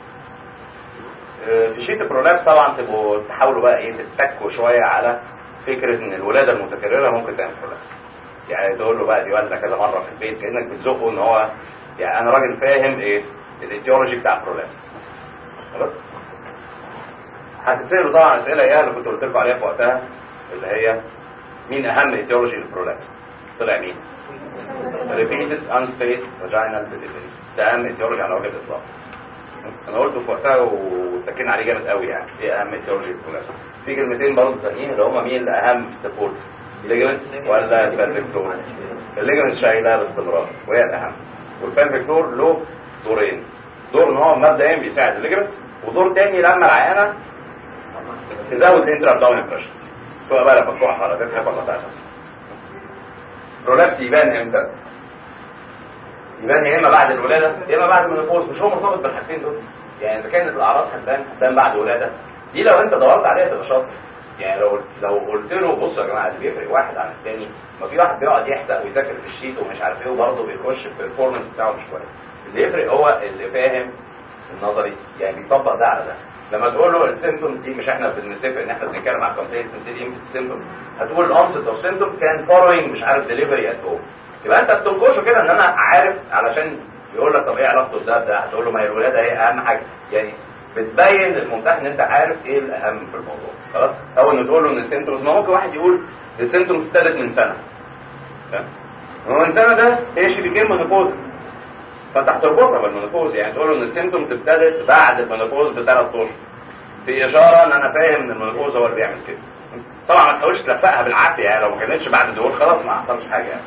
آه، في شيت البرولابس طبعا تبقوا تحاولوا بقى ايه تتكوا شويه على فكره ان الولاده المتكرره ممكن تعمل برولابس يعني تقول له بقى دي والده كذا مره في البيت كانك بتزقه ان هو يعني انا راجل فاهم ايه الايديولوجي بتاع البرولابس خلاص هتتسالوا طبعا اسئله ايه اللي كنت قلت لكم عليها في وقتها اللي هي مين اهم ايديولوجي للبرولابس طلع مين repeated unspaced vaginal delivery ده اهم ايديولوجي على وجه الاطلاق انا قلته في وقتها وسكينا عليه جامد قوي يعني ايه اهم ايديولوجي للبرولابس في كلمتين برضه ثانيين اللي هم مين اللي اهم في السبورت الليجمنت ولا البلفيك فلور الليجمنت شايلها باستمرار وهي الاهم والبلفيك فلور له دورين دور ان هو مبدئيا بيساعد الليجمنت ودور تاني لما العيانه تزود الانترا ابدومين بريشر سواء بقى لما تقع على تضحك ولا تعطس برولابس يبان امتى؟ يبان يا اما بعد الولاده يا اما بعد المينوبوز مش هو مرتبط بالحاجتين دول يعني اذا كانت الاعراض هتبان هتبان بعد الولاده دي لو انت دورت عليها تبقى شاطر يعني لو لو قلت له بصوا يا جماعه اللي بيفرق واحد عن الثاني ما في واحد بيقعد يحزق ويذاكر في الشيت ومش عارف ايه وبرضه بيخش في البرفورمانس بتاعه مش كويس اللي يفرق هو اللي فاهم النظري يعني بيطبق ده على ده لما تقول له السيمبتومز دي مش احنا بنتفق ان احنا بنتكلم على الكومبلينت نبتدي يمسك السيمبتومز هتقول الانست اوف سيمبتومز كان فولوينج مش عارف ديليفري ات هوم يبقى انت بتنكشه كده ان انا عارف علشان يقول لك طب ايه علاقته بده ده هتقول له ما هي الولاده هي اهم حاجه يعني بتبين للممتحن ان انت عارف ايه الاهم في الموضوع خلاص اول ما تقول له ان السيمتومز ما ممكن واحد يقول السيمتومز ابتدت من سنه فاهم؟ هو من سنه ده هي شي بيجين مونوبوز فانت هتربطها بالمونوبوز يعني تقول له ان السيمتومز ابتدت بعد المونوبوز بثلاث اشهر في اشاره ان انا فاهم ان المونوبوز هو اللي بيعمل كده طبعا ما تحاولش تلفقها بالعافيه يعني لو ما كانتش بعد دول خلاص ما حصلش حاجه يعني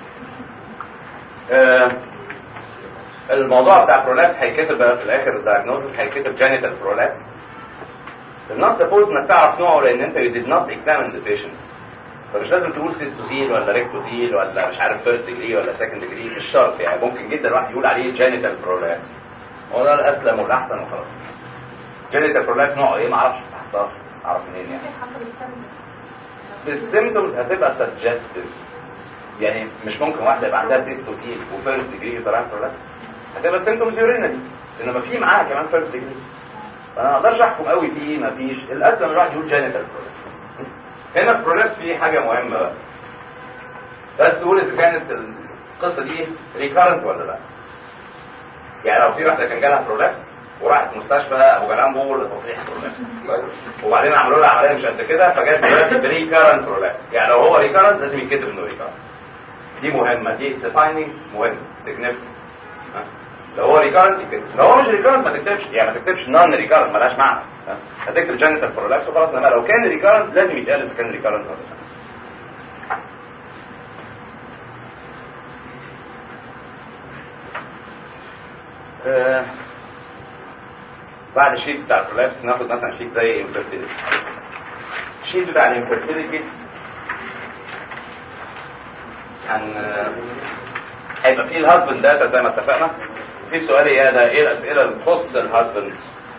آه الموضوع بتاع برولابس هيتكتب بقى في الاخر الدايجنوستس هيتكتب جينيتال برولابس النوت سبوز انك تعرف نوعه لان انت you did not examine the patient فمش لازم تقول سيستوزيل ولا ريكتوزيل ولا مش عارف فيرست ديجري ولا سكند ديجري مش شرط يعني ممكن جدا واحد يقول عليه جينيتال برولابس هو ده الاسلم والاحسن وخلاص جينيتال برولابس نوعه ايه معرفش ما اعرف منين يعني السيمتومز هتبقى سجستيف يعني مش ممكن واحده يبقى عندها سيستوسيل وفيرست ديجري طلع برولابس هتبقى سيمتومز يورينري انما في معاها كمان فيرست ديجري فانا ما اقدرش احكم قوي فيه ما فيش الاسلم الواحد يقول جينيتال برولابس هنا البرولابس فيه حاجه مهمه بقى بس تقول اذا كانت القصه دي ريكارنت ولا لا يعني لو في واحده كان جالها برولابس وراحت مستشفى ابو جلال بول لتصليح برولابس وبعدين عملوا لها عمليه مش قد كده فجت دلوقتي بريكارنت برولابس يعني لو هو ريكارنت لازم يتكتب انه ريكارنت دي مهمه دي فايندينج مهم سيجنيفيكانت لو هو ريكارنت يكتب لو هو مش ريكارنت ما تكتبش يعني ما تكتبش نون ريكارنت ملهاش معنى ها؟ هتكتب جينيتال برولابس وخلاص انما لو كان ريكارنت لازم يتقال اذا كان ريكارنت ولا لا آه، بعد الشيت بتاع البرولابس ناخد مثلا شيت زي انفيرتيليتي الشيت بتاع الانفيرتيليتي هن هيبقى فيه الهازبند داتا زي ما اتفقنا في سؤال يا ده ايه الاسئله اللي تخص الهازبند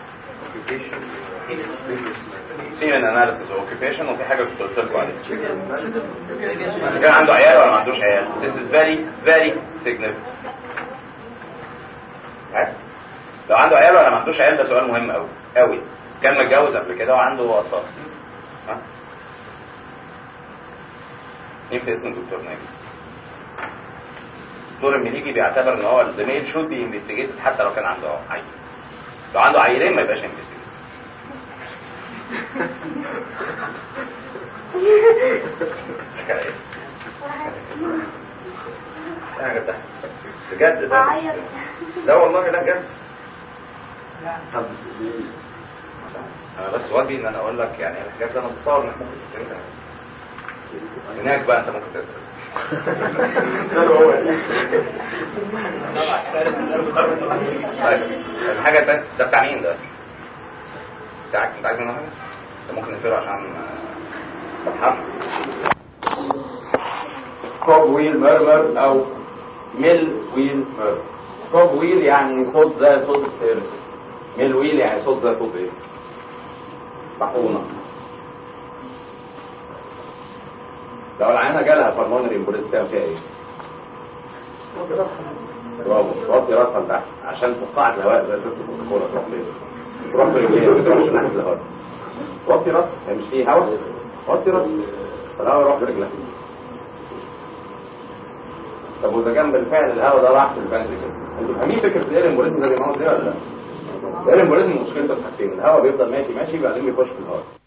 سيمن اناليسيس اوكيبيشن وفي حاجه كنت قلت لكم عليها اذا كان عنده عيال ولا ما عندوش عيال this is very very significant ها؟ لو عنده عيال ولا ما عندوش عيال ده سؤال مهم قوي قوي كان متجوز قبل كده وعنده اطفال ها مين في اسم الدكتور ناجي الدكتور المليجي بيعتبر ان هو الزميل شود بي انفستيجيتد حتى لو كان عنده عيل لو عنده عيلين ما يبقاش انفستيجيتد حكاية ايه؟ حاجة بتحصل بجد ده بعيط لا والله لا بجد انا بس واجبي ان انا اقول لك يعني الحاجات دي انا بتصور انك ممكن تسالها هناك بقى انت ممكن تسال طيب الحاجه التانية ده بتاع مين ده؟ بتاعك انت عايز منه حاجه؟ انت ممكن نقفله عشان آه، فتحان كوب ويل ميرمر او ميل ويل ميرمر كوب ويل يعني صوت زي صوت الترس ميل ويل يعني صوت زي صوت ايه؟ طاحونه لو العينه جالها بالمونري امبوليس تعمل فيها ايه؟ برافو توطي راسها لتحت عشان فقاعة الهواء زي ازازة الكوكاكولا تروح فين؟ تروح برجليها ما تروحش ناحية الهواء توطي راسها هي مش فيه هواء توطي راسها فالهواء يروح برجلها طب واذا كان بالفعل الهواء ده راح في الفنتريكل انتوا فاهمين فكرة الاير امبوليزم ده بيموت ليه ولا لا؟ الاير امبوليزم مشكلته في حاجتين الهواء بيفضل ماشي ماشي بعدين بيخش في الهواء